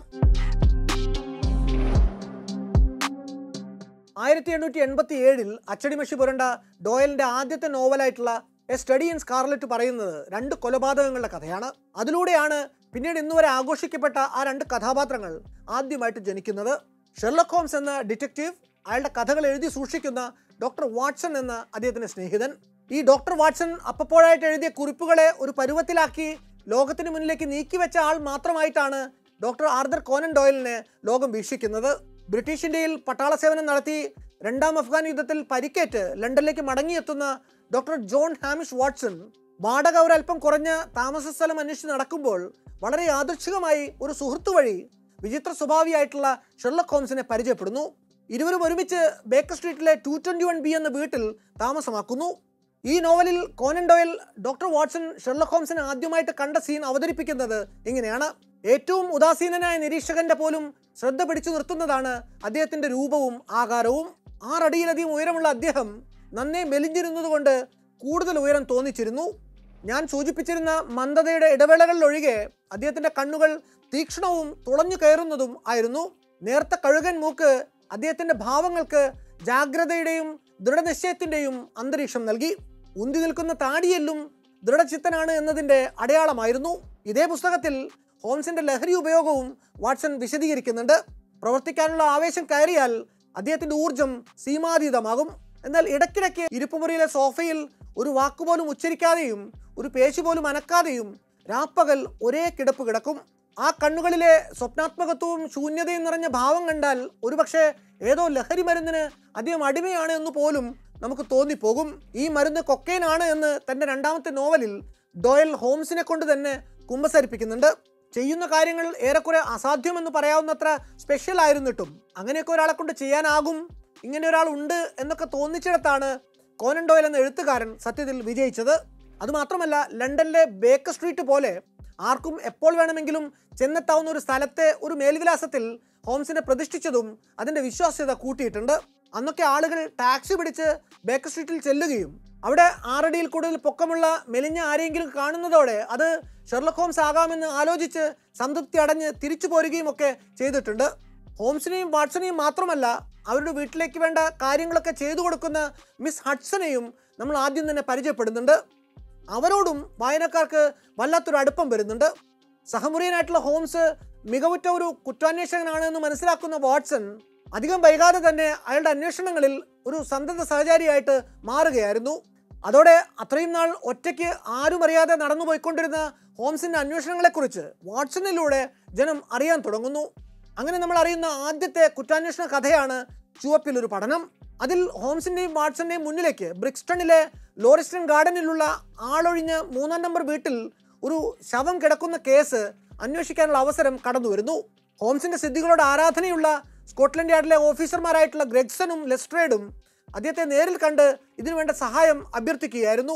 ആയിരത്തി എണ്ണൂറ്റി എൺപത്തി ഏഴിൽ അച്ചടിമഷി പുരണ്ട ഡോയലിന്റെ ആദ്യത്തെ നോവലായിട്ടുള്ള എ സ്റ്റഡി ഇൻ സ്കാർലറ്റ് പറയുന്നത് രണ്ട് കൊലപാതകങ്ങളുടെ കഥയാണ് അതിലൂടെയാണ് പിന്നീട് ഇന്നുവരെ ആഘോഷിക്കപ്പെട്ട ആ രണ്ട് കഥാപാത്രങ്ങൾ ആദ്യമായിട്ട് ജനിക്കുന്നത് ഷെർലക് ഹോംസ് എന്ന ഡിറ്റക്റ്റീവ് അയാളുടെ കഥകൾ എഴുതി സൂക്ഷിക്കുന്ന ഡോക്ടർ വാട്സൺ എന്ന അദ്ദേഹത്തിന്റെ സ്നേഹിതൻ ഈ ഡോക്ടർ വാട്സൺ അപ്പപ്പോഴായിട്ട് എഴുതിയ കുറിപ്പുകളെ ഒരു പരുവത്തിലാക്കി ലോകത്തിന് മുന്നിലേക്ക് നീക്കിവെച്ച ആൾ മാത്രമായിട്ടാണ് ഡോക്ടർ ആർദർ കോനൻ ഡോയലിനെ ലോകം വീക്ഷിക്കുന്നത് ബ്രിട്ടീഷ് ഇന്ത്യയിൽ പട്ടാള സേവനം നടത്തി രണ്ടാം അഫ്ഗാൻ യുദ്ധത്തിൽ പരിക്കേറ്റ് ലണ്ടനിലേക്ക് മടങ്ങിയെത്തുന്ന ഡോക്ടർ ജോൺ ഹാമിഷ് വാട്സൺ വാടക ഒരല്പം കുറഞ്ഞ താമസ സ്ഥലം അന്വേഷിച്ച് നടക്കുമ്പോൾ വളരെ യാദൃച്ഛികമായി ഒരു സുഹൃത്തു വഴി വിചിത്ര സ്വഭാവിയായിട്ടുള്ള ഷെർലക് ഹോംസിനെ പരിചയപ്പെടുന്നു ഇരുവരും ഒരുമിച്ച് ബേക്കർ സ്ട്രീറ്റിലെ ടു ട്വന്റി വൺ ബി എന്ന വീട്ടിൽ താമസമാക്കുന്നു ഈ നോവലിൽ Conan Doyle doctor Watson Sherlock ഹോംസിനെ ആദ്യമായിട്ട് കണ്ട സീൻ അവതരിപ്പിക്കുന്നത് ഇങ്ങനെയാണ് ഏറ്റവും ഉദാസീനനായ നിരീക്ഷകന്റെ പോലും ശ്രദ്ധ പിടിച്ചു നിർത്തുന്നതാണ് അദ്ദേഹത്തിന്റെ രൂപവും ആകാരവും ആറടിയിലധികം ഉയരമുള്ള അദ്ദേഹം നന്നേ മെലിഞ്ഞിരുന്നതുകൊണ്ട് കൂടുതൽ ഉയരം തോന്നിച്ചിരുന്നു ഞാൻ സൂചിപ്പിച്ചിരുന്ന മന്ദതയുടെ ഇടവേളകളിലൊഴികെ അദ്ദേഹത്തിന്റെ കണ്ണുകൾ തീക്ഷ്ണവും തുളഞ്ഞു കയറുന്നതും ആയിരുന്നു നേർത്ത കഴുകൻ മൂക്ക് അദ്ദേഹത്തിന്റെ ഭാവങ്ങൾക്ക് ജാഗ്രതയുടെയും ദൃഢനിശ്ചയത്തിന്റെയും അന്തരീക്ഷം നൽകി ഉന്തി നിൽക്കുന്ന താടിയെല്ലും ദൃഢചിത്തനാണ് എന്നതിന്റെ അടയാളമായിരുന്നു ഇതേ പുസ്തകത്തിൽ ഹോംസിന്റെ ലഹരി ഉപയോഗവും വാട്സൺ വിശദീകരിക്കുന്നുണ്ട് പ്രവർത്തിക്കാനുള്ള ആവേശം കയറിയാൽ അദ്ദേഹത്തിന്റെ ഊർജം സീമാതീതമാകും എന്നാൽ ഇടയ്ക്കിടയ്ക്ക് ഇരുപ്പുമുറിയിലെ സോഫയിൽ ഒരു വാക്കുപോലും ഉച്ചരിക്കാതെയും ഒരു പേശി പോലും അനക്കാതെയും രാപ്പകൽ ഒരേ കിടപ്പ് കിടക്കും ആ കണ്ണുകളിലെ സ്വപ്നാത്മകത്വവും ശൂന്യതയും നിറഞ്ഞ ഭാവം കണ്ടാൽ ഒരുപക്ഷെ ഏതോ ലഹരി മരുന്നിന് അധികം അടിമയാണ് എന്ന് പോലും നമുക്ക് തോന്നിപ്പോകും ഈ മരുന്ന് കൊക്കൈനാണ് എന്ന് തന്റെ രണ്ടാമത്തെ നോവലിൽ ഡോയൽ ഹോംസിനെ കൊണ്ട് തന്നെ കുമ്പസരിപ്പിക്കുന്നുണ്ട് ചെയ്യുന്ന കാര്യങ്ങൾ ഏറെക്കുറെ അസാധ്യമെന്ന് പറയാവുന്നത്ര സ്പെഷ്യൽ ആയിരുന്നിട്ടും അങ്ങനെയൊക്കെ ഒരാളെ കൊണ്ട് ചെയ്യാനാകും ഇങ്ങനെ ഒരാൾ ഉണ്ട് എന്നൊക്കെ തോന്നിച്ചിടത്താണ് കോനൻ ഡോയൽ എന്ന എഴുത്തുകാരൻ സത്യത്തിൽ വിജയിച്ചത് അതുമാത്രമല്ല ലണ്ടനിലെ ബേക്കർ സ്ട്രീറ്റ് പോലെ ആർക്കും എപ്പോൾ വേണമെങ്കിലും ചെന്നെത്താവുന്ന ഒരു സ്ഥലത്തെ ഒരു മേൽവിലാസത്തിൽ ഹോംസിനെ പ്രതിഷ്ഠിച്ചതും അതിന്റെ വിശ്വാസ്യത കൂട്ടിയിട്ടുണ്ട് അന്നൊക്കെ ആളുകൾ ടാക്സി പിടിച്ച് ബേക്കർ സ്ട്രീറ്റിൽ ചെല്ലുകയും അവിടെ ആറടിയിൽ കൂടുതൽ പൊക്കമുള്ള മെലിഞ്ഞ ആരെങ്കിലും കാണുന്നതോടെ അത് ഷെർലക് ഹോംസ് ആകാമെന്ന് ആലോചിച്ച് സംതൃപ്തി അടഞ്ഞ് തിരിച്ചു പോരുകയും ഒക്കെ ചെയ്തിട്ടുണ്ട് ഹോംസിനെയും വാട്സനെയും മാത്രമല്ല അവരുടെ വീട്ടിലേക്ക് വേണ്ട കാര്യങ്ങളൊക്കെ ചെയ്തു കൊടുക്കുന്ന മിസ് ഹഡ്സനെയും നമ്മൾ ആദ്യം തന്നെ പരിചയപ്പെടുന്നുണ്ട് അവരോടും വായനക്കാർക്ക് വല്ലാത്തൊരു അടുപ്പം വരുന്നുണ്ട് സഹമുറിയനായിട്ടുള്ള ഹോംസ് മികവുറ്റ ഒരു കുറ്റാന്വേഷകനാണ് എന്ന് മനസ്സിലാക്കുന്ന വാട്സൺ അധികം വൈകാതെ തന്നെ അയാളുടെ അന്വേഷണങ്ങളിൽ ഒരു സന്തത സഹചാരിയായിട്ട് മാറുകയായിരുന്നു അതോടെ അത്രയും നാൾ ഒറ്റയ്ക്ക് ആരും അറിയാതെ നടന്നുപോയിക്കൊണ്ടിരുന്ന ഹോംസിന്റെ അന്വേഷണങ്ങളെക്കുറിച്ച് വാട്സണിലൂടെ ജനം അറിയാൻ തുടങ്ങുന്നു അങ്ങനെ നമ്മൾ അറിയുന്ന ആദ്യത്തെ കുറ്റാന്വേഷണ കഥയാണ് ചുവപ്പിൽ ഒരു പഠനം അതിൽ ഹോംസിന്റെയും വാട്സന്റെയും മുന്നിലേക്ക് ബ്രിക്സ്റ്റണിലെ ലോറിസ്റ്റൺ ഗാർഡനിലുള്ള ആളൊഴിഞ്ഞ മൂന്നാം നമ്പർ വീട്ടിൽ ഒരു ശവം കിടക്കുന്ന കേസ് അന്വേഷിക്കാനുള്ള അവസരം കടന്നു വരുന്നു ഹോംസിന്റെ സിദ്ധികളോട് ആരാധനയുള്ള സ്കോട്ട്ലൻഡ് യാർഡിലെ ഓഫീസർമാരായിട്ടുള്ള ഗ്രെഗ്സണും ലെസ്ട്രേഡും അദ്ദേഹത്തെ നേരിൽ കണ്ട് ഇതിനുവേണ്ട സഹായം അഭ്യർത്ഥിക്കുകയായിരുന്നു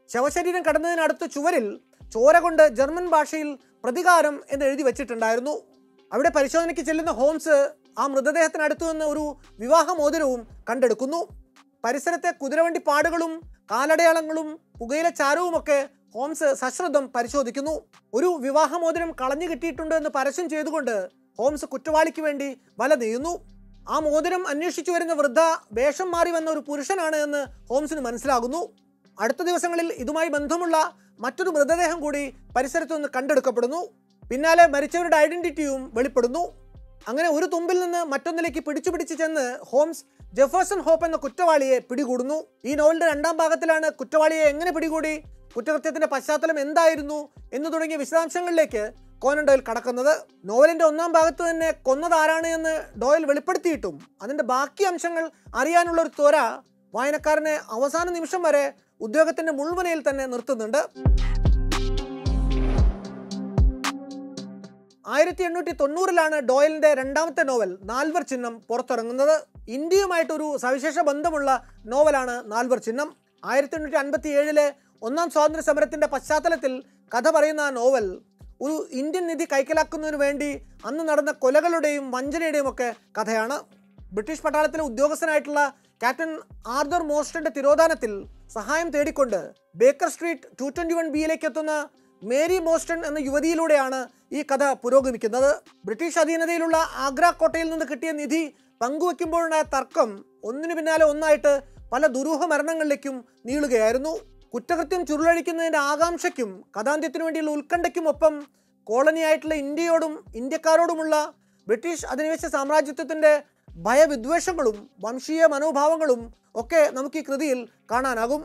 ശവശരീരം കടന്നതിനടുത്ത് ചുവരിൽ ചോര കൊണ്ട് ജർമ്മൻ ഭാഷയിൽ പ്രതികാരം എന്ന് എഴുതി വെച്ചിട്ടുണ്ടായിരുന്നു അവിടെ പരിശോധനയ്ക്ക് ചെല്ലുന്ന ഹോംസ് ആ മൃതദേഹത്തിനടുത്തു നിന്ന് ഒരു വിവാഹമോതിരവും കണ്ടെടുക്കുന്നു പരിസരത്തെ കുതിരവണ്ടി പാടുകളും കാലടയാളങ്ങളും പുകയില ചാരവുമൊക്കെ ഹോംസ് സശ്രദ്ധം പരിശോധിക്കുന്നു ഒരു വിവാഹമോതിരം കളഞ്ഞു കിട്ടിയിട്ടുണ്ട് എന്ന് പരസ്യം ചെയ്തുകൊണ്ട് ഹോംസ് കുറ്റവാളിക്ക് വേണ്ടി വല നെയ്യുന്നു ആ മോതിരം അന്വേഷിച്ചു വരുന്ന വൃദ്ധ വേഷം മാറി വന്ന ഒരു പുരുഷനാണ് എന്ന് ഹോംസിന് മനസ്സിലാകുന്നു അടുത്ത ദിവസങ്ങളിൽ ഇതുമായി ബന്ധമുള്ള മറ്റൊരു മൃതദേഹം കൂടി പരിസരത്തു നിന്ന് കണ്ടെടുക്കപ്പെടുന്നു പിന്നാലെ മരിച്ചവരുടെ ഐഡന്റിറ്റിയും വെളിപ്പെടുന്നു അങ്ങനെ ഒരു തുമ്പിൽ നിന്ന് മറ്റൊന്നിലേക്ക് പിടിച്ചു പിടിച്ച് ചെന്ന് ഹോംസ് ജെഫേഴ്സൺ ഹോപ്പ് എന്ന കുറ്റവാളിയെ പിടികൂടുന്നു ഈ നോവലിന്റെ രണ്ടാം ഭാഗത്തിലാണ് കുറ്റവാളിയെ എങ്ങനെ പിടികൂടി കുറ്റകൃത്യത്തിന്റെ പശ്ചാത്തലം എന്തായിരുന്നു എന്ന് തുടങ്ങിയ വിശദാംശങ്ങളിലേക്ക് കോനൻ ഡോയിൽ കടക്കുന്നത് നോവലിന്റെ ഒന്നാം ഭാഗത്ത് തന്നെ കൊന്നത് ആരാണ് എന്ന് ഡോയിൽ വെളിപ്പെടുത്തിയിട്ടും അതിന്റെ ബാക്കി അംശങ്ങൾ അറിയാനുള്ള ഒരു ത്വര വായനക്കാരനെ അവസാന നിമിഷം വരെ ഉദ്യോഗത്തിന്റെ മുൾമുനയിൽ തന്നെ നിർത്തുന്നുണ്ട് ആയിരത്തി എണ്ണൂറ്റി തൊണ്ണൂറിലാണ് ഡോയലിന്റെ രണ്ടാമത്തെ നോവൽ നാൽവർ ചിഹ്നം പുറത്തിറങ്ങുന്നത് ഇന്ത്യയുമായിട്ടൊരു സവിശേഷ ബന്ധമുള്ള നോവലാണ് നാൽവർ ചിഹ്നം ആയിരത്തി എണ്ണൂറ്റി അൻപത്തി ഏഴിലെ ഒന്നാം സ്വാതന്ത്ര്യ സമരത്തിന്റെ പശ്ചാത്തലത്തിൽ കഥ പറയുന്ന ആ നോവൽ ഒരു ഇന്ത്യൻ നിധി കൈക്കലാക്കുന്നതിന് വേണ്ടി അന്ന് നടന്ന കൊലകളുടെയും വഞ്ചനയുടെയും ഒക്കെ കഥയാണ് ബ്രിട്ടീഷ് പട്ടാളത്തിലെ ഉദ്യോഗസ്ഥനായിട്ടുള്ള ക്യാപ്റ്റൻ ആർദർ മോസ്റ്റന്റെ തിരോധാനത്തിൽ സഹായം തേടിക്കൊണ്ട് Baker Street two twenty one ബിയിലേക്ക് എത്തുന്ന മേരി മോസ്റ്റൺ എന്ന യുവതിയിലൂടെയാണ് ഈ കഥ പുരോഗമിക്കുന്നത് ബ്രിട്ടീഷ് അധീനതയിലുള്ള ആഗ്ര കോട്ടയിൽ നിന്ന് കിട്ടിയ നിധി പങ്കുവെക്കുമ്പോഴുണ്ടായ തർക്കം ഒന്നിനു പിന്നാലെ ഒന്നായിട്ട് പല ദുരൂഹ മരണങ്ങളിലേക്കും നീളുകയായിരുന്നു കുറ്റകൃത്യം ചുരുളഴിക്കുന്നതിന്റെ ആകാംക്ഷയ്ക്കും കഥാന്ത്യത്തിനു വേണ്ടിയുള്ള ഉത്കണ്ഠയ്ക്കുമൊപ്പം കോളനിയായിട്ടുള്ള ഇന്ത്യയോടും ഇന്ത്യക്കാരോടുമുള്ള ബ്രിട്ടീഷ് അധിനിവേശ സാമ്രാജ്യത്വത്തിന്റെ ഭയവിദ്വേഷങ്ങളും വംശീയ മനോഭാവങ്ങളും ഒക്കെ നമുക്ക് ഈ കൃതിയിൽ കാണാനാകും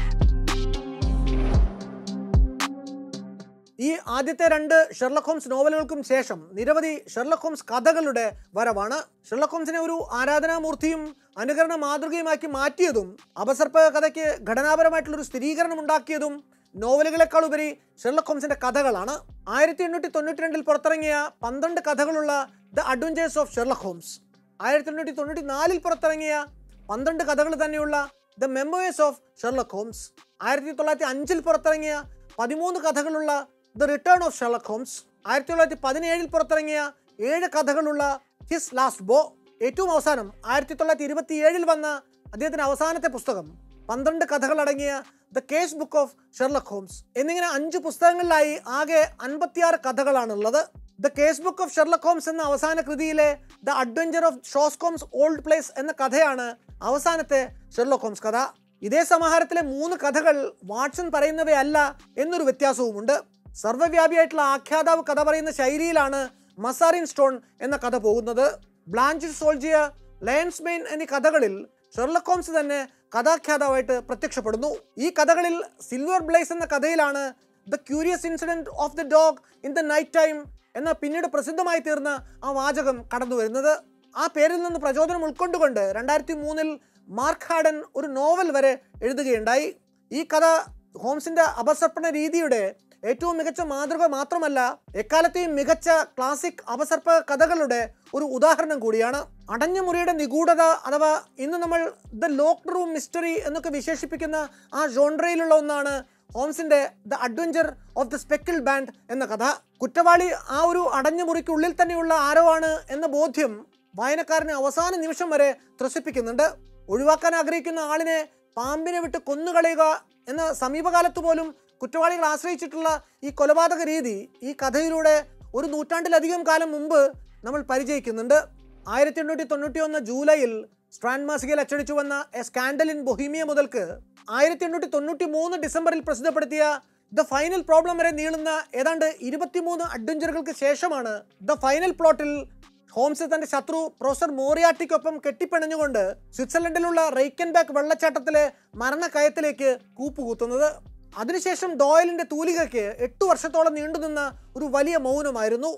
ഈ ആദ്യത്തെ രണ്ട് ഷെർലക് ഹോംസ് നോവലുകൾക്കും ശേഷം നിരവധി ഷെർലക് ഹോംസ് കഥകളുടെ വരവാണ് ഷെർലക് ഹോംസിനെ ഒരു ആരാധനാമൂർത്തിയും അനുകരണ മാതൃകയുമാക്കി മാറ്റിയതും അപസർപ്പ കഥയ്ക്ക് ഘടനാപരമായിട്ടുള്ളൊരു സ്ഥിരീകരണം ഉണ്ടാക്കിയതും നോവലുകളെക്കാൾ ഉപരി ഷെർലക് ഹോംസിന്റെ കഥകളാണ് ആയിരത്തി എണ്ണൂറ്റി തൊണ്ണൂറ്റി രണ്ടിൽ പുറത്തിറങ്ങിയ പന്ത്രണ്ട് കഥകളുള്ള the adventures of Sherlock Holmes ആയിരത്തി എണ്ണൂറ്റി തൊണ്ണൂറ്റി നാലിൽ പുറത്തിറങ്ങിയ പന്ത്രണ്ട് കഥകൾ തന്നെയുള്ള the memoirs of Sherlock Holmes ആയിരത്തി തൊള്ളായിരത്തി അഞ്ചിൽ പുറത്തിറങ്ങിയ പതിമൂന്ന് കഥകളുള്ള the return of Sherlock Holmes ആയിരത്തി തൊള്ളായിരത്തി പതിനേഴിൽ പുറത്തിറങ്ങിയ ഏഴ് കഥകളുള്ള ഹിസ് ലാസ്റ്റ് ബോ ഏറ്റവും അവസാനം ആയിരത്തി തൊള്ളായിരത്തി ഇരുപത്തി ഏഴിൽ വന്ന അദ്ദേഹത്തിന്റെ അവസാനത്തെ പുസ്തകം പന്ത്രണ്ട് കഥകളടങ്ങിയ the case book of Sherlock Holmes എന്നിങ്ങനെ അഞ്ച് പുസ്തകങ്ങളിലായി ആകെ അൻപത്തിയാറ് കഥകളാണുള്ളത് the case book of Sherlock Holmes എന്ന അവസാന കൃതിയിലെ the adventure of Shoscombe old place എന്ന കഥയാണ് അവസാനത്തെ ഷെർലക് ഹോംസ് കഥ ഇതേ സമാഹാരത്തിലെ മൂന്ന് കഥകൾ വാട്സൺ പറയുന്നവയല്ല എന്നൊരു വ്യത്യാസവുമുണ്ട് സർവ്വവ്യാപിയായിട്ടുള്ള ആഖ്യാതാവ് കഥ പറയുന്ന ശൈലിയിലാണ് മസാറിൻ സ്റ്റോൺ എന്ന കഥ പോകുന്നത് ബ്ലാഞ്ച് സോൾജിയ ലയൻസ് മെയിൻ എന്നീ കഥകളിൽ ഷെർലക് ഹോംസ് തന്നെ കഥാഖ്യാതാവായിട്ട് പ്രത്യക്ഷപ്പെടുന്നു ഈ കഥകളിൽ സിൽവർ ബ്ലേസ് എന്ന കഥയിലാണ് the curious incident of the dog in the night time എന്ന പിന്നീട് പ്രസിദ്ധമായി തീർന്ന ആ വാചകം കടന്നു വരുന്നത് ആ പേരിൽ നിന്ന് പ്രചോദനം ഉൾക്കൊണ്ടുകൊണ്ട് രണ്ടായിരത്തി മൂന്നിൽ മാർക്ക് ഹാഡൻ ഒരു നോവൽ വരെ എഴുതുകയുണ്ടായി ഈ കഥ ഹോംസിന്റെ അപസർപ്പണ രീതിയുടെ ഏറ്റവും മികച്ച മാതൃക മാത്രമല്ല എക്കാലത്തെയും മികച്ച ക്ലാസിക് അപസർപ്പ കഥകളുടെ ഒരു ഉദാഹരണം കൂടിയാണ് അടഞ്ഞ മുറിയുടെ നിഗൂഢത അഥവാ ഇന്ന് നമ്മൾ ദ ലോക്ക്ഡ് റൂം മിസ്റ്ററി എന്നൊക്കെ വിശേഷിപ്പിക്കുന്ന ആ ജോൺട്രയിലുള്ള ഒന്നാണ് ഹോംസിന്റെ the adventure of the speckled band എന്ന കഥ കുറ്റവാളി ആ ഒരു അടഞ്ഞ മുറിക്കുള്ളിൽ തന്നെയുള്ള ആരോ ആണ് എന്ന ബോധ്യം വായനക്കാരനെ അവസാന നിമിഷം വരെ ത്രസിപ്പിക്കുന്നുണ്ട് ഒഴിവാക്കാൻ ആഗ്രഹിക്കുന്ന ആളിനെ പാമ്പിനെ വിട്ട് കൊന്നുകളയുക എന്ന സമീപകാലത്ത് പോലും കുറ്റവാളികൾ ആശ്രയിച്ചിട്ടുള്ള ഈ കൊലപാതക രീതി ഈ കഥയിലൂടെ ഒരു നൂറ്റാണ്ടിലധികം കാലം മുമ്പ് നമ്മൾ പരിചയിക്കുന്നുണ്ട് ആയിരത്തി എണ്ണൂറ്റി തൊണ്ണൂറ്റി ഒന്ന് ജൂലൈയിൽ സ്ട്രാൻഡ് മാസികയിൽ അച്ചടിച്ചു വന്ന എ സ്കാൻഡൽ ഇൻ ബൊഹീമിയ മുതൽക്ക് ആയിരത്തി എണ്ണൂറ്റി തൊണ്ണൂറ്റി മൂന്ന് ഡിസംബറിൽ പ്രസിദ്ധപ്പെടുത്തിയ ദ ഫൈനൽ പ്രോബ്ലം വരെ നീളുന്ന ഏതാണ്ട് ഇരുപത്തിമൂന്ന് അഡ്വഞ്ചറുകൾക്ക് ശേഷമാണ് ദ ഫൈനൽ പ്ലോട്ടിൽ ഹോംസ് തന്റെ ശത്രു പ്രൊഫസർ മോറിയാട്ടിക്കൊപ്പം കെട്ടിപ്പിണഞ്ഞുകൊണ്ട് സ്വിറ്റ്സർലൻഡിലുള്ള റെയ്ക്കൻബാക്ക് വെള്ളച്ചാട്ടത്തിലെ മരണക്കയത്തിലേക്ക് കൂപ്പുകൂത്തുന്നത് അതിനുശേഷം ഡോയലിന്റെ തൂലികയ്ക്ക് എട്ടു വർഷത്തോളം നീണ്ടുനിന്ന ഒരു വലിയ മൗനമായിരുന്നു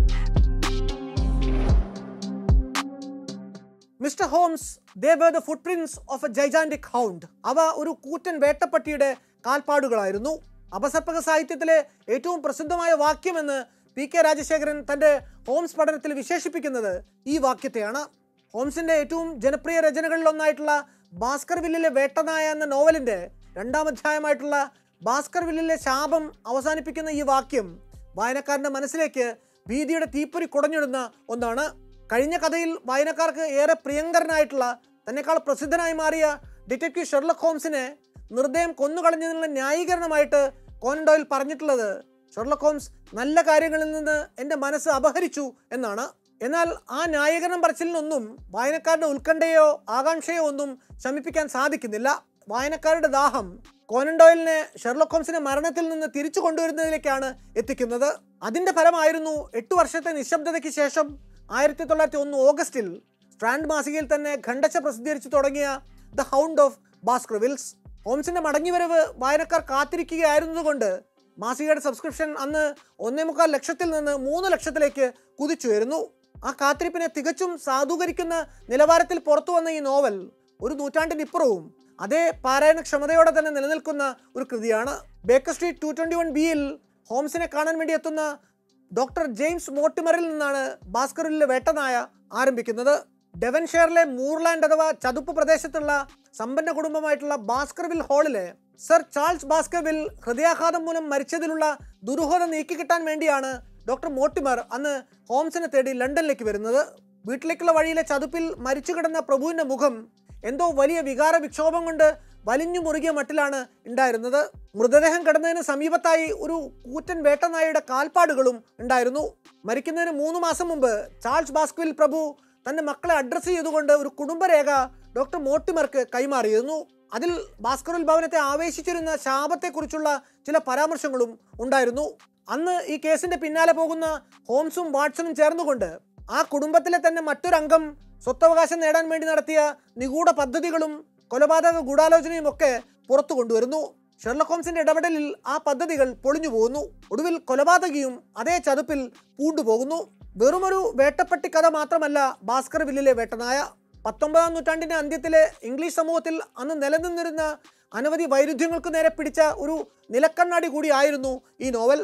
mister Holmes they were the footprints of a gigantic hound അവ ഒരു കൂറ്റൻ വേട്ടപ്പട്ടിയുടെ കാൽപ്പാടുകളായിരുന്നു അപസർപ്പക സാഹിത്യത്തിലെ ഏറ്റവും പ്രസിദ്ധമായ വാക്യമെന്ന് പി കെ രാജശേഖരൻ തൻ്റെ ഹോംസ് പഠനത്തിൽ വിശേഷിപ്പിക്കുന്നത് ഈ വാക്യത്തെയാണ് ഹോംസിന്റെ ഏറ്റവും ജനപ്രിയ രചനകളിലൊന്നായിട്ടുള്ള ഭാസ്കർ വില്ലിലെ വേട്ടനായ എന്ന നോവലിന്റെ രണ്ടാം അധ്യായമായിട്ടുള്ള ഭാസ്കർവില്ലിലെ ശാപം അവസാനിപ്പിക്കുന്ന ഈ വാക്യം വായനക്കാരന്റെ മനസ്സിലേക്ക് ഭീതിയുടെ തീപ്പൊരി കുടഞ്ഞിടുന്ന ഒന്നാണ് കഴിഞ്ഞ കഥയിൽ വായനക്കാർക്ക് ഏറെ പ്രിയങ്കരനായിട്ടുള്ള തന്നെക്കാൾ പ്രസിദ്ധനായി മാറിയ ഡിറ്റക്റ്റീവ് ഷെർലക് ഹോംസിനെ നിർദ്ദയം കൊന്നുകളഞ്ഞതിനുള്ള ന്യായീകരണമായിട്ട് കോനൻ ഡോയിൽ പറഞ്ഞിട്ടുള്ളത് ഷെർലക് ഹോംസ് നല്ല കാര്യങ്ങളിൽ നിന്ന് എൻ്റെ മനസ്സ് അപഹരിച്ചു എന്നാണ് എന്നാൽ ആ ന്യായീകരണം പറച്ചിലിനൊന്നും വായനക്കാരുടെ ഉത്കണ്ഠയോ ആകാംക്ഷയോ ഒന്നും ശമിപ്പിക്കാൻ സാധിക്കുന്നില്ല വായനക്കാരുടെ ദാഹം കോനൻ ഡോയിലിനെ ഷെർലക് ഹോംസിനെ മരണത്തിൽ നിന്ന് തിരിച്ചു കൊണ്ടുവരുന്നതിലേക്കാണ് എത്തിക്കുന്നത് അതിന്റെ ഫലമായിരുന്നു എട്ടു വർഷത്തെ നിശബ്ദതയ്ക്ക് ശേഷം ആയിരത്തി തൊള്ളായിരത്തി ഒന്ന് ഓഗസ്റ്റിൽ സ്ട്രാൻഡ് മാസികയിൽ തന്നെ ഖണ്ഡശ പ്രസിദ്ധീകരിച്ചു തുടങ്ങിയ ദ ഹൗണ്ട് ഓഫ് ബാസ്കർവിൽസ് ഹോംസിന്റെ മടങ്ങിവരവ് വായനക്കാർ കാത്തിരിക്കുകയായിരുന്നതുകൊണ്ട് മാസികയുടെ സബ്സ്ക്രിപ്ഷൻ അന്ന് ഒന്നേ മുക്കാൽ ലക്ഷത്തിൽ നിന്ന് മൂന്ന് ലക്ഷത്തിലേക്ക് കുതിച്ചുയരുന്നു ആ കാത്തിരിപ്പിനെ തികച്ചും സാധൂകരിക്കുന്ന നിലവാരത്തിൽ പുറത്തു വന്ന ഈ നോവൽ ഒരു നൂറ്റാണ്ടിനിപ്പുറവും അതേ പാരായണക്ഷമതയോടെ തന്നെ നിലനിൽക്കുന്ന ഒരു കൃതിയാണ് Baker Street two twenty one ബിയിൽ ഹോംസിനെ കാണാൻ വേണ്ടി എത്തുന്ന ഡോക്ടർ ജെയിംസ് മോട്ടിമറിൽ നിന്നാണ് ഭാസ്കറിലെ വേട്ടനായ ആരംഭിക്കുന്നത് ഡെവൻഷെയറിലെ മൂർലാൻഡ് അഥവാ ചതുപ്പ് പ്രദേശത്തുള്ള സമ്പന്ന കുടുംബമായിട്ടുള്ള ബാസ്കർവിൽ ഹാളിലെ സർ ചാൾസ് ബാസ്കർവിൽ ഹൃദയാഘാതം മൂലം മരിച്ചതിലുള്ള ദുരൂഹത നീക്കിക്കിട്ടാൻ വേണ്ടിയാണ് ഡോക്ടർ മോട്ടിമർ അന്ന് ഹോംസിനെ തേടി ലണ്ടനിലേക്ക് വരുന്നത് വീട്ടിലേക്കുള്ള വഴിയിലെ ചതുപ്പിൽ മരിച്ചു കിടന്ന പ്രഭുവിന്റെ മുഖം എന്തോ വലിയ വികാര വിക്ഷോഭം കൊണ്ട് വലിഞ്ഞു മുറുകിയ മട്ടിലാണ് ഉണ്ടായിരുന്നത് മൃതദേഹം കിടന്നതിന് സമീപത്തായി ഒരു കൂറ്റൻ വേട്ടനായയുടെ കാൽപ്പാടുകളും ഉണ്ടായിരുന്നു മരിക്കുന്നതിന് മൂന്ന് മാസം മുമ്പ് ചാൾസ് ബാസ്ക്വിൽ പ്രഭു തന്റെ മക്കളെ അഡ്രസ്സ് ചെയ്തുകൊണ്ട് ഒരു കുടുംബരേഖ ഡോക്ടർ മോട്ടിമർക്ക് കൈമാറിയിരുന്നു അതിൽ ഭാസ്കറുൽ ഭവനത്തെ ആവേശിച്ചിരുന്ന ശാപത്തെക്കുറിച്ചുള്ള ചില പരാമർശങ്ങളും ഉണ്ടായിരുന്നു അന്ന് ഈ കേസിന്റെ പിന്നാലെ പോകുന്ന ഹോംസും വാട്സണും ചേർന്നുകൊണ്ട് ആ കുടുംബത്തിലെ തന്നെ മറ്റൊരംഗം സ്വത്തവകാശം നേടാൻ വേണ്ടി നടത്തിയ നിഗൂഢ പദ്ധതികളും കൊലപാതക ഗൂഢാലോചനയും ഒക്കെ പുറത്തു കൊണ്ടുവരുന്നു ഷെർലക് ഹോംസിന്റെ ഇടപെടലിൽ ആ പദ്ധതികൾ പൊളിഞ്ഞു പോകുന്നു ഒടുവിൽ കൊലപാതകിയും അതേ ചതുപ്പിൽ പൂണ്ടുപോകുന്നു വെറുമൊരു വേട്ടപ്പെട്ടി കഥ മാത്രമല്ല ഭാസ്കർ വില്ലിലെ വേട്ടനായ പത്തൊമ്പതാം നൂറ്റാണ്ടിന്റെ അന്ത്യത്തിലെ ഇംഗ്ലീഷ് സമൂഹത്തിൽ അന്ന് നിലനിന്നിരുന്ന അനവധി വൈരുദ്ധ്യങ്ങൾക്ക് നേരെ പിടിച്ച ഒരു നിലക്കണ്ണാടി കൂടിയായിരുന്നു ഈ നോവൽ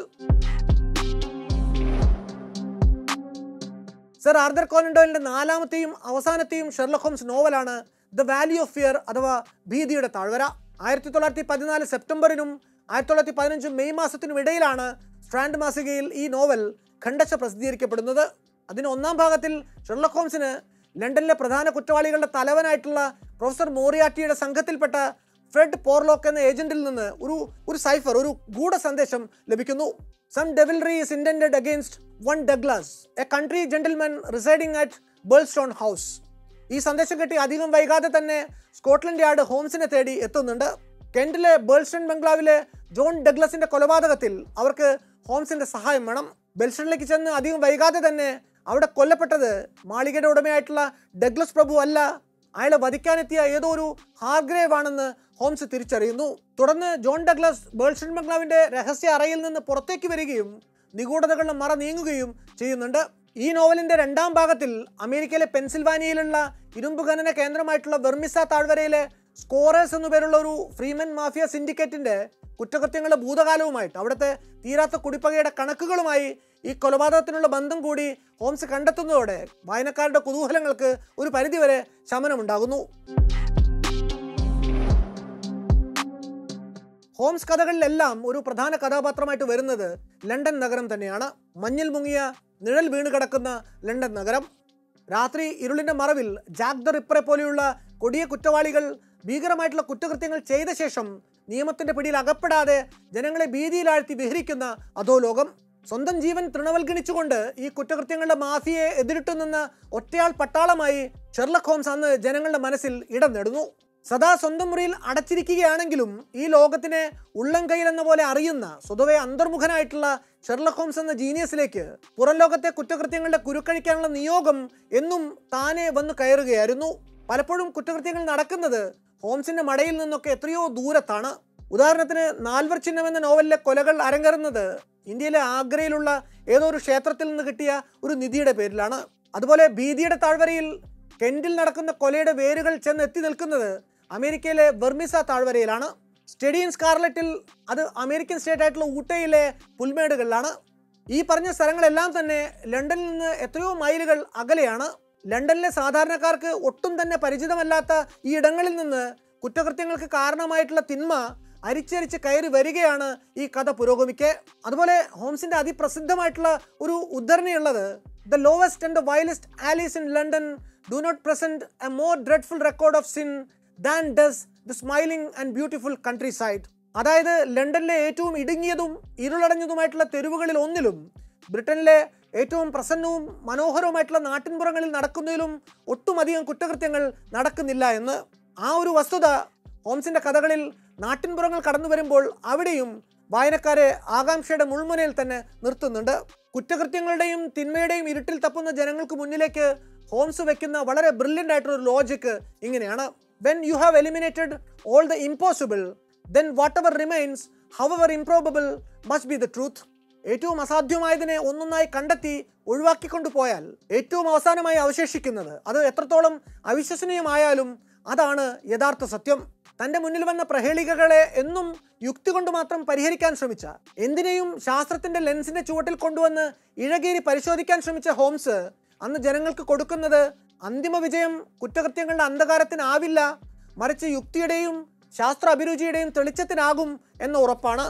സർ ആർദർ കോനൻ ഡോയിലിന്റെ നാലാമത്തെയും അവസാനത്തെയും ഷെർലക് ഹോംസ് നോവലാണ് ദ വാലി ഓഫ് ഫിയർ അഥവാ ഭീതിയുടെ താഴ്വര ആയിരത്തി തൊള്ളായിരത്തി പതിനാല് സെപ്റ്റംബറിനും ആയിരത്തി തൊള്ളായിരത്തി പതിനഞ്ച് മെയ് മാസത്തിനും ഇടയിലാണ് സ്ട്രാൻഡ് മാസികയിൽ ഈ നോവൽ ഖണ്ഡശ പ്രസിദ്ധീകരിക്കപ്പെടുന്നത് അതിന് ഒന്നാം ഭാഗത്തിൽ ഷെർലക് ഹോംസിന് ലണ്ടനിലെ പ്രധാന കുറ്റവാളികളുടെ തലവനായിട്ടുള്ള പ്രൊഫസർ മോറിയാറ്റിയുടെ സംഘത്തിൽപ്പെട്ട ഫ്രെഡ് പോർലോക്ക് എന്ന ഏജന്റിൽ നിന്ന് ഒരു ഒരു സൈഫർ ഒരു ഗൂഢ സന്ദേശം ലഭിക്കുന്നു some devilry is intended against one Douglas a country gentleman residing at Birlstone House ഈ സന്ദേശം കിട്ടി അധികം വൈകാതെ തന്നെ സ്കോട്ട്ലൻഡ് യാർഡ് ഹോംസിനെ തേടി എത്തുന്നുണ്ട് കെന്റിലെ ബേൾസ്റ്റൺ ബംഗ്ലാവിലെ ജോൺ ഡഗ്ലസിന്റെ കൊലപാതകത്തിൽ അവർക്ക് ഹോംസിന്റെ സഹായം വേണം ബെൽസ്റ്റണിലേക്ക് ചെന്ന് അധികം വൈകാതെ തന്നെ അവിടെ കൊല്ലപ്പെട്ടത് മാളികയുടെ ഉടമയായിട്ടുള്ള ഡഗ്ലസ് പ്രഭു അല്ല അയാളെ വധിക്കാനെത്തിയ ഏതോ ഒരു ഹാർഗ്രേവ് ആണെന്ന് ഹോംസ് തിരിച്ചറിയുന്നു തുടർന്ന് ജോൺ ഡഗ്ലസ് ബേൾസ്റ്റൺ ബംഗ്ലാവിന്റെ രഹസ്യ അറയിൽ നിന്ന് പുറത്തേക്ക് വരികയും നിഗൂഢതകളുടെ മറ നീങ്ങുകയും ചെയ്യുന്നുണ്ട് ഈ നോവലിന്റെ രണ്ടാം ഭാഗത്തിൽ അമേരിക്കയിലെ പെൻസിൽവാനിയയിലുള്ള ഇരുമ്പ് ഖനന കേന്ദ്രമായിട്ടുള്ള വെർമിസ താഴ്വരയിലെ സ്കോറേഴ്സ് എന്നു പേരുള്ള ഒരു ഫ്രീമൻ മാഫിയ സിൻഡിക്കേറ്റിന്റെ കുറ്റകൃത്യങ്ങളുടെ ഭൂതകാലവുമായിട്ട് അവിടുത്തെ തീരാത്ത കുടിപ്പകയുടെ കണക്കുകളുമായി ഈ കൊലപാതകത്തിനുള്ള ബന്ധം കൂടി ഹോംസ് കണ്ടെത്തുന്നതോടെ വായനക്കാരുടെ കുതൂഹലങ്ങൾക്ക് ഒരു പരിധിവരെ ശമനമുണ്ടാകുന്നു ഹോംസ് കഥകളിലെല്ലാം ഒരു പ്രധാന കഥാപാത്രമായിട്ട് വരുന്നത് ലണ്ടൻ നഗരം തന്നെയാണ് മഞ്ഞിൽ മുങ്ങിയ നിഴൽ വീണ് കിടക്കുന്ന ലണ്ടൻ നഗരം രാത്രി ഇരുളിന്റെ മറവിൽ ജാക്ക് ദ റിപ്പറെ പോലെയുള്ള കൊടിയ കുറ്റവാളികൾ ഭീകരമായിട്ടുള്ള കുറ്റകൃത്യങ്ങൾ ചെയ്ത ശേഷം നിയമത്തിന്റെ പിടിയിൽ അകപ്പെടാതെ ജനങ്ങളെ ഭീതിയിലാഴ്ത്തി വിഹരിക്കുന്ന അധോലോകം സ്വന്തം ജീവൻ തൃണവൽഗണിച്ചുകൊണ്ട് ഈ കുറ്റകൃത്യങ്ങളുടെ മാഫിയെ എതിരിട്ടു നിന്ന ഒറ്റയാൾ പട്ടാളമായി ഷെർലക് ഹോംസ് അന്ന് ജനങ്ങളുടെ മനസ്സിൽ ഇടം നേടുന്നു സദാ സ്വന്തം മുറിയിൽ അടച്ചിരിക്കുകയാണെങ്കിലും ഈ ലോകത്തിനെ ഉള്ളം കയ്യിൽ എന്ന പോലെ അറിയുന്ന സ്വതവേ അന്തർമുഖനായിട്ടുള്ള ഷെർലക് ഹോംസ് എന്ന ജീനിയസിലേക്ക് പുറം ലോകത്തെ കുറ്റകൃത്യങ്ങളുടെ കുരുക്കഴിക്കാനുള്ള നിയോഗം എന്നും താനെ വന്നു കയറുകയായിരുന്നു പലപ്പോഴും കുറ്റകൃത്യങ്ങൾ നടക്കുന്നത് ഹോംസിന്റെ മടയിൽ നിന്നൊക്കെ എത്രയോ ദൂരത്താണ് ഉദാഹരണത്തിന് നാൽവർ ചിഹ്നം എന്ന നോവലിലെ കൊലകൾ അരങ്ങേറുന്നത് ഇന്ത്യയിലെ ആഗ്രയിലുള്ള ഏതോ ഒരു ക്ഷേത്രത്തിൽ നിന്ന് കിട്ടിയ ഒരു നിധിയുടെ പേരിലാണ് അതുപോലെ ഭീതിയുടെ താഴ്വരയിൽ കെൻഡിൽ നടക്കുന്ന കൊലയുടെ വേരുകൾ ചെന്ന് എത്തി നിൽക്കുന്നത് അമേരിക്കയിലെ വെർമിസ താഴ്വരയിലാണ് സ്റ്റഡി ഇൻ സ്കാർലറ്റിൽ അത് അമേരിക്കൻ സ്റ്റേറ്റ് ആയിട്ടുള്ള ഊട്ടയിലെ പുൽമേടുകളിലാണ് ഈ പറഞ്ഞ സ്ഥലങ്ങളെല്ലാം തന്നെ ലണ്ടനിൽ നിന്ന് എത്രയോ മൈലുകൾ അകലെയാണ് ലണ്ടനിലെ സാധാരണക്കാർക്ക് ഒട്ടും തന്നെ പരിചിതമല്ലാത്ത ഈ ഇടങ്ങളിൽ നിന്ന് കുറ്റകൃത്യങ്ങൾക്ക് കാരണമായിട്ടുള്ള തിന്മ അരിച്ചരിച്ച് കയറി വരികയാണ് ഈ കഥ പുരോഗമിക്കെ അതുപോലെ ഹോംസിന്റെ അതിപ്രസിദ്ധമായിട്ടുള്ള ഒരു ഉദ്ധരണിയുള്ളത് the lowest and the vilest alleys in London do not present a more dreadful record of sin than does the smiling and beautiful countryside അതായത് ലണ്ടനിലെ ഏറ്റവും ഇടുങ്ങിയതും ഇരുളടഞ്ഞതുമായിട്ടുള്ള തെരുവുകളിൽ ഒന്നിലും ബ്രിട്ടനിലെ ഏറ്റവും പ്രസന്നവും മനോഹരവുമായിട്ടുള്ള നാട്ടിൻപുറങ്ങളിൽ നടക്കുന്നതിലും ഒട്ടുമധികം കുറ്റകൃത്യങ്ങൾ നടക്കുന്നില്ല എന്ന് ആ ഒരു വസ്തുത ഹോംസിന്റെ കഥകളിൽ നാട്ടിൻപുറങ്ങൾ കടന്നു വരുമ്പോൾ അവിടെയും വായനക്കാരെ ആകാംക്ഷയുടെ മുൾമുനയിൽ തന്നെ നിർത്തുന്നുണ്ട് കുറ്റകൃത്യങ്ങളുടെയും തിന്മയുടെയും ഇരുട്ടിൽ തപ്പുന്ന ജനങ്ങൾക്ക് മുന്നിലേക്ക് ഹോംസ് വെക്കുന്ന വളരെ ബ്രില്യൻ്റ് ആയിട്ടുള്ള ഒരു ലോജിക്ക് ഇങ്ങനെയാണ് when you have eliminated all the impossible then whatever remains however improbable must be the truth ഏറ്റവും അസാധ്യമായതിനെ ഒന്നൊന്നായി കണ്ടെത്തി ഒഴിവാക്കിക്കൊണ്ടു പോയാൽ ഏറ്റവും അവസാനമായി അവശേഷിക്കുന്നത് അത് എത്രത്തോളം അവിശ്വസനീയമായാലും അതാണ് യഥാർത്ഥ സത്യം തൻ്റെ മുന്നിൽ വന്ന പ്രഹേളികകളെ എന്നും യുക്തി കൊണ്ട് മാത്രം പരിഹരിക്കാൻ ശ്രമിച്ച എന്തിനേയും ശാസ്ത്രത്തിന്റെ ലെൻസിന്റെ ചുവട്ടിൽ കൊണ്ടുവന്ന് ഇഴകീരി പരിശോധിക്കാൻ ശ്രമിച്ച ഹോംസ് അന്ന് ജനങ്ങൾക്ക് കൊടുക്കുന്നത് അന്തിമ വിജയം കുറ്റകൃത്യങ്ങളുടെ അന്ധകാരത്തിനാവില്ല മറിച്ച് യുക്തിയുടെയും ശാസ്ത്ര അഭിരുചിയുടെയും തെളിച്ചത്തിനാകും എന്ന ഉറപ്പാണ്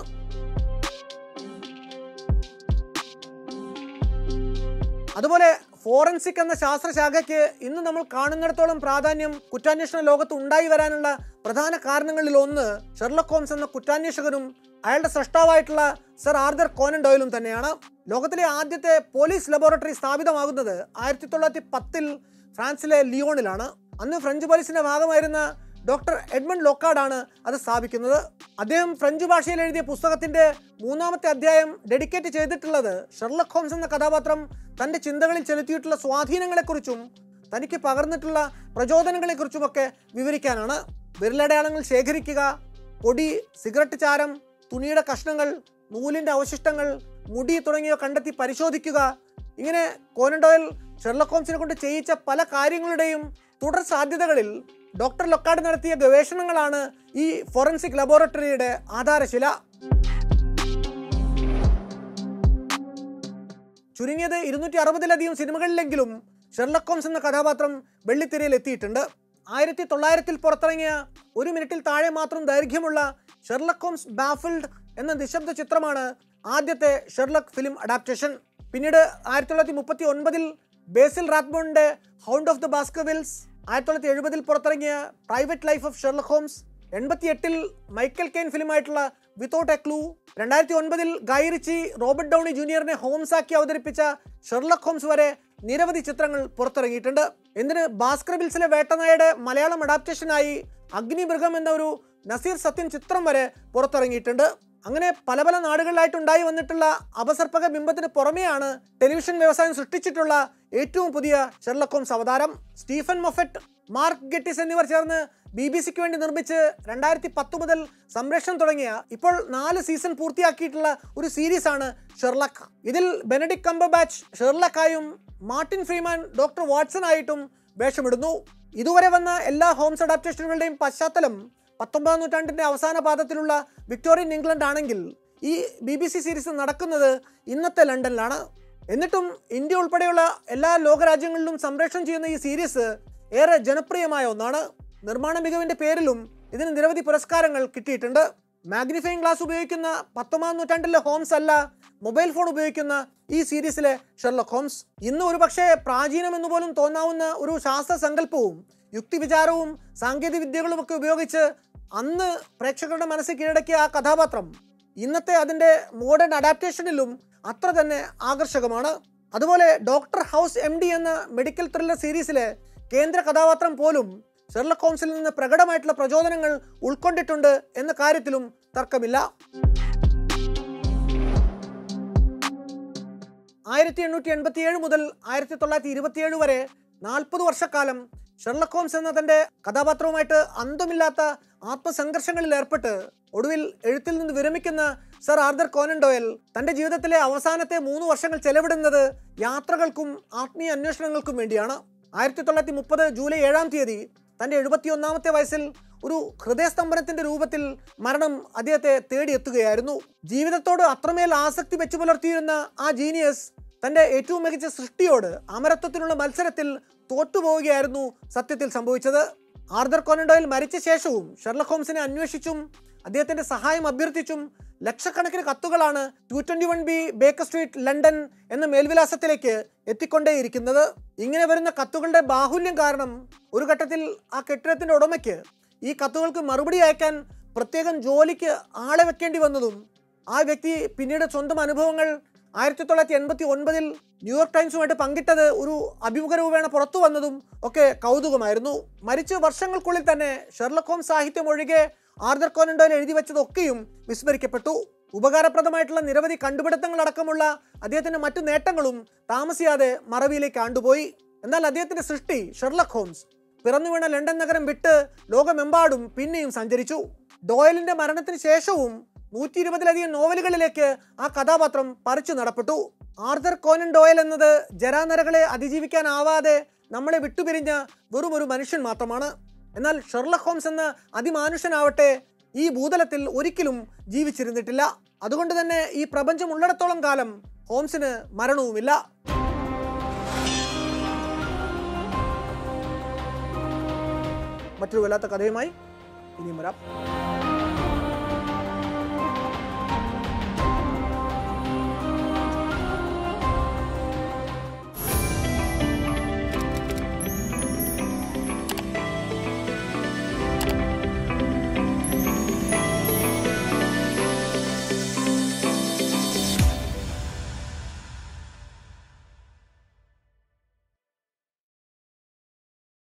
അതുപോലെ ഫോറൻസിക് എന്ന ശാസ്ത്രശാഖയ്ക്ക് ഇന്ന് നമ്മൾ കാണുന്നിടത്തോളം പ്രാധാന്യം കുറ്റാന്വേഷണ ലോകത്ത് ഉണ്ടായി വരാനുള്ള പ്രധാന കാരണങ്ങളിൽ ഒന്ന് ഷെർലക് ഹോംസ് എന്ന കുറ്റാന്വേഷകനും അയാളുടെ സൃഷ്ടാവായിട്ടുള്ള സർ ആർദർ കോനൻ ഡോയിലും തന്നെയാണ് ലോകത്തിലെ ആദ്യത്തെ പോലീസ് ലബോറട്ടറി സ്ഥാപിതമാകുന്നത് ആയിരത്തി തൊള്ളായിരത്തി പത്തിൽ ഫ്രാൻസിലെ ലിയോണിലാണ് അന്ന് ഫ്രഞ്ച് പോലീസിന്റെ ഭാഗമായിരുന്ന ഡോക്ടർ എഡ്മണ്ട് ലോക്കാർഡാണ് അത് സ്ഥാപിക്കുന്നത് അദ്ദേഹം ഫ്രഞ്ച് ഭാഷയിൽ എഴുതിയ പുസ്തകത്തിന്റെ മൂന്നാമത്തെ അധ്യായം ഡെഡിക്കേറ്റ് ചെയ്തിട്ടുള്ളത് ഷെർലക് ഹോംസ് എന്ന കഥാപാത്രം തന്റെ ചിന്തകളിൽ ചെലുത്തിയിട്ടുള്ള സ്വാധീനങ്ങളെക്കുറിച്ചും തനിക്ക് പകർന്നിട്ടുള്ള പ്രചോദനങ്ങളെക്കുറിച്ചുമൊക്കെ വിവരിക്കാനാണ് വിരലടയാളങ്ങൾ ശേഖരിക്കുക പൊടി സിഗരറ്റ് ചാരം തുണിയുടെ കഷ്ണങ്ങൾ നൂലിന്റെ അവശിഷ്ടങ്ങൾ മുടി തുടങ്ങിയവ കണ്ടെത്തി പരിശോധിക്കുക ഇങ്ങനെ കോനൻ ഡോയൽ ഷെർലക് ഹോംസിനെ കൊണ്ട് ചെയ്യിച്ച പല കാര്യങ്ങളുടെയും തുടർ സാധ്യതകളിൽ ഡോക്ടർ ലൊക്കാർഡ് നടത്തിയ ഗവേഷണങ്ങളാണ് ഈ ഫോറൻസിക് ലബോറട്ടറിയുടെ ആധാരശില ചുരുങ്ങിയത് ഇരുന്നൂറ്റി അറുപതിലധികം സിനിമകളിലെങ്കിലും ഷെർലക് ഹോംസ് എന്ന കഥാപാത്രം വെള്ളിത്തിരയിൽ എത്തിയിട്ടുണ്ട് ആയിരത്തി തൊള്ളായിരത്തിൽ പുറത്തിറങ്ങിയ ഒരു മിനിറ്റിൽ താഴെ മാത്രം ദൈർഘ്യമുള്ള ഷെർലക് ഹോംസ് ബാഫിൾഡ് എന്ന നിശബ്ദ ചിത്രമാണ് ആദ്യത്തെ ഷെർലക് ഫിലിം അഡാപ്റ്റേഷൻ പിന്നീട് ആയിരത്തി തൊള്ളായിരത്തി മുപ്പത്തി ഒൻപതിൽ ബേസിൽ റാത്ബോണിന്റെ ഹൗണ്ട് ഓഫ് ദ ബാസ്കവിൽസ് ആയിരത്തി തൊള്ളായിരത്തി എഴുപതിൽ പുറത്തിറങ്ങിയ private life of Sherlock Holmes എൺപത്തി എട്ടിൽ മൈക്കൽ കെയിൻ ഫിലിമായിട്ടുള്ള വിത്തൗട്ട് എ ക്ലൂ രണ്ടായിരത്തി ഒൻപതിൽ ഗൈറിച്ചി റോബർട്ട് ഡൗണി ജൂനിയറിനെ ഹോംസ് ആക്കി അവതരിപ്പിച്ച ഷെർലക് ഹോംസ് വരെ നിരവധി ചിത്രങ്ങൾ പുറത്തിറങ്ങിയിട്ടുണ്ട് എന്തിന് ഭാസ്കർ ബിൽസിലെ വേട്ടനായുടെ മലയാളം അഡാപ്റ്റേഷനായി അഗ്നിമൃഗം എന്ന ഒരു നസീർ സത്യൻ ചിത്രം വരെ പുറത്തിറങ്ങിയിട്ടുണ്ട് അങ്ങനെ പല പല നാടുകളിലായിട്ടുണ്ടായി വന്നിട്ടുള്ള അപസർപ്പക ബിംബത്തിന് പുറമെയാണ് ടെലിവിഷൻ വ്യവസായം സൃഷ്ടിച്ചിട്ടുള്ള ഏറ്റവും പുതിയ ഷെർലക് ഹോംസ് അവതാരം സ്റ്റീഫൻ മൊഫറ്റ് മാർക്ക് ഗെറ്റിസ് എന്നിവർ ചേർന്ന് ബി ബി സിക്ക് വേണ്ടി നിർമ്മിച്ച് രണ്ടായിരത്തി പത്ത് മുതൽ സംപ്രേഷണം തുടങ്ങിയ ഇപ്പോൾ നാല് സീസൺ പൂർത്തിയാക്കിയിട്ടുള്ള ഒരു സീരീസ് ആണ് ഷെർലക് ഇതിൽ ബെനഡിക് കംബർബാച്ച് ഷെർലക്കായും മാർട്ടിൻ ഫ്രീമാൻ ഡോക്ടർ വാട്സൺ ആയിട്ടും വേഷമിടുന്നു ഇതുവരെ വന്ന എല്ലാ ഹോംസ് അഡാപ്റ്റേഷനുകളുടെയും പശ്ചാത്തലം പത്തൊമ്പതാം നൂറ്റാണ്ടിന്റെ അവസാന പാദത്തിലുള്ള വിക്ടോറിയൻ ഇംഗ്ലണ്ട് ആണെങ്കിൽ ഈ ബി ബി സി സീരീസ് നടക്കുന്നത് ഇന്നത്തെ ലണ്ടനിലാണ് എന്നിട്ടും ഇന്ത്യ ഉൾപ്പെടെയുള്ള എല്ലാ ലോകരാജ്യങ്ങളിലും സംപ്രേഷണം ചെയ്യുന്ന ഈ സീരീസ് ഏറെ ജനപ്രിയമായ ഒന്നാണ് നിർമ്മാണ മികവിന്റെ പേരിലും ഇതിന് നിരവധി പുരസ്കാരങ്ങൾ കിട്ടിയിട്ടുണ്ട് മാഗ്നിഫൈങ് ഗ്ലാസ് ഉപയോഗിക്കുന്ന പത്തൊമ്പതാം നൂറ്റാണ്ടിലെ ഹോംസ് അല്ല മൊബൈൽ ഫോൺ ഉപയോഗിക്കുന്ന ഈ സീരീസിലെ ഷെർലക് ഹോംസ് ഇന്ന് ഒരുപക്ഷെ പ്രാചീനമെന്ന് പോലും തോന്നാവുന്ന ഒരു ശാസ്ത്ര സങ്കല്പവും യുക്തിവിചാരവും സാങ്കേതിക വിദ്യകളുമൊക്കെ ഉപയോഗിച്ച് അന്ന് പ്രേക്ഷകരുടെ മനസ്സിൽ കീഴടക്കിയ ആ കഥാപാത്രം ഇന്നത്തെ അതിൻ്റെ മോഡേൺ അഡാപ്റ്റേഷനിലും അത്ര തന്നെ ആകർഷകമാണ് അതുപോലെ ഡോക്ടർ ഹൗസ് എം ഡി എന്ന മെഡിക്കൽ ത്രില്ലർ സീരീസിലെ കേന്ദ്ര കഥാപാത്രം പോലും ഷെർലക് ഹോംസിൽ നിന്ന് പ്രകടമായിട്ടുള്ള പ്രചോദനങ്ങൾ ഉൾക്കൊണ്ടിട്ടുണ്ട് എന്ന കാര്യത്തിലും തർക്കമില്ല ആയിരത്തി എണ്ണൂറ്റി എൺപത്തി ഏഴ് മുതൽ ആയിരത്തി തൊള്ളായിരത്തി ഇരുപത്തിയേഴ് വരെ നാൽപ്പത് വർഷക്കാലം ഷെർലക് ഹോംസ് എന്ന തന്റെ കഥാപാത്രവുമായിട്ട് അന്തമില്ലാത്ത ആത്മസംഘർഷങ്ങളിൽ ഏർപ്പെട്ട് ഒടുവിൽ എഴുത്തിൽ നിന്ന് വിരമിക്കുന്ന സർ ആർദർ കോനൻ ഡോയൽ തന്റെ ജീവിതത്തിലെ അവസാനത്തെ മൂന്ന് വർഷങ്ങൾ ചെലവിടുന്നത് യാത്രകൾക്കും ആത്മീയ അന്വേഷണങ്ങൾക്കും വേണ്ടിയാണ് ആയിരത്തി തൊള്ളായിരത്തി മുപ്പത് ജൂലൈ ഏഴാം തീയതി തന്റെ എഴുപത്തിയൊന്നാമത്തെ വയസ്സിൽ ഒരു ഹൃദയസ്തംഭനത്തിന്റെ രൂപത്തിൽ മരണം അദ്ദേഹത്തെ തേടിയെത്തുകയായിരുന്നു ജീവിതത്തോട് അത്രമേൽ ആസക്തി വെച്ചു പുലർത്തിയിരുന്ന ആ ജീനിയസ് തന്റെ ഏറ്റവും മികച്ച സൃഷ്ടിയോട് അമരത്വത്തിനുള്ള മത്സരത്തിൽ തോറ്റുപോവുകയായിരുന്നു സത്യത്തിൽ സംഭവിച്ചത് ആർദർ കോനൻ ഡോയൽ മരിച്ച ശേഷവും ഷെർലക് ഹോംസിനെ അന്വേഷിച്ചും അദ്ദേഹത്തിന്റെ സഹായം അഭ്യർത്ഥിച്ചും ലക്ഷക്കണക്കിന് കത്തുകളാണ് two twenty one B Baker Street London എന്ന മേൽവിലാസത്തിലേക്ക് എത്തിക്കൊണ്ടേയിരിക്കുന്നത് ഇങ്ങനെ വരുന്ന കത്തുകളുടെ ബാഹുല്യം കാരണം ഒരു ഘട്ടത്തിൽ ആ കെട്ടിടത്തിന്റെ ഉടമയ്ക്ക് ഈ കത്തുകൾക്ക് മറുപടി അയക്കാൻ പ്രത്യേകം ജോലിക്ക് ആളെ വെക്കേണ്ടി വന്നതും ആ വ്യക്തി പിന്നീട് സ്വന്തം അനുഭവങ്ങൾ ആയിരത്തി തൊള്ളായിരത്തി എൺപത്തി ഒൻപതിൽ ന്യൂയോർക്ക് ടൈംസുമായിട്ട് പങ്കിട്ടത് ഒരു അഭിമുഖ രൂപേണ പുറത്തു വന്നതും ഒക്കെ കൗതുകമായിരുന്നു മരിച്ച വർഷങ്ങൾക്കുള്ളിൽ തന്നെ ഷെർലക് ഹോംസ് സാഹിത്യം ഒഴികെ ആർദർ കോനൻ ഡോയൽ എഴുതി വെച്ചതൊക്കെയും വിസ്മരിക്കപ്പെട്ടു ഉപകാരപ്രദമായിട്ടുള്ള നിരവധി കണ്ടുപിടുത്തങ്ങളടക്കമുള്ള അദ്ദേഹത്തിന്റെ മറ്റു നേട്ടങ്ങളും താമസിയാതെ മറവിയിലേക്ക് ആണ്ടുപോയി എന്നാൽ അദ്ദേഹത്തിന്റെ സൃഷ്ടി ഷെർലക് ഹോംസ് പിറന്നു വീണ ലണ്ടൻ നഗരം വിട്ട് ലോകമെമ്പാടും പിന്നെയും സഞ്ചരിച്ചു ഡോയലിന്റെ മരണത്തിന് ശേഷവും നൂറ്റി ഇരുപതിലധികം നോവലുകളിലേക്ക് ആ കഥാപാത്രം പറിച്ചു നടപ്പെട്ടു ആർദർ കോനൻ ഡോയൽ എന്നത് ജരാനരകളെ അതിജീവിക്കാനാവാതെ നമ്മളെ വിട്ടുപിരിഞ്ഞ വെറും ഒരു മനുഷ്യൻ മാത്രമാണ് എന്നാൽ ഷെർലക് ഹോംസ് എന്ന അതിമാനുഷ്യനാവട്ടെ ഈ ഭൂതലത്തിൽ ഒരിക്കലും ജീവിച്ചിരുന്നിട്ടില്ല അതുകൊണ്ട് തന്നെ ഈ പ്രപഞ്ചം ഉള്ളിടത്തോളം കാലം ഹോംസിന് മരണവുമില്ല മറ്റൊരു വല്ലാത്ത കഥയുമായി ഇനിയും വരാം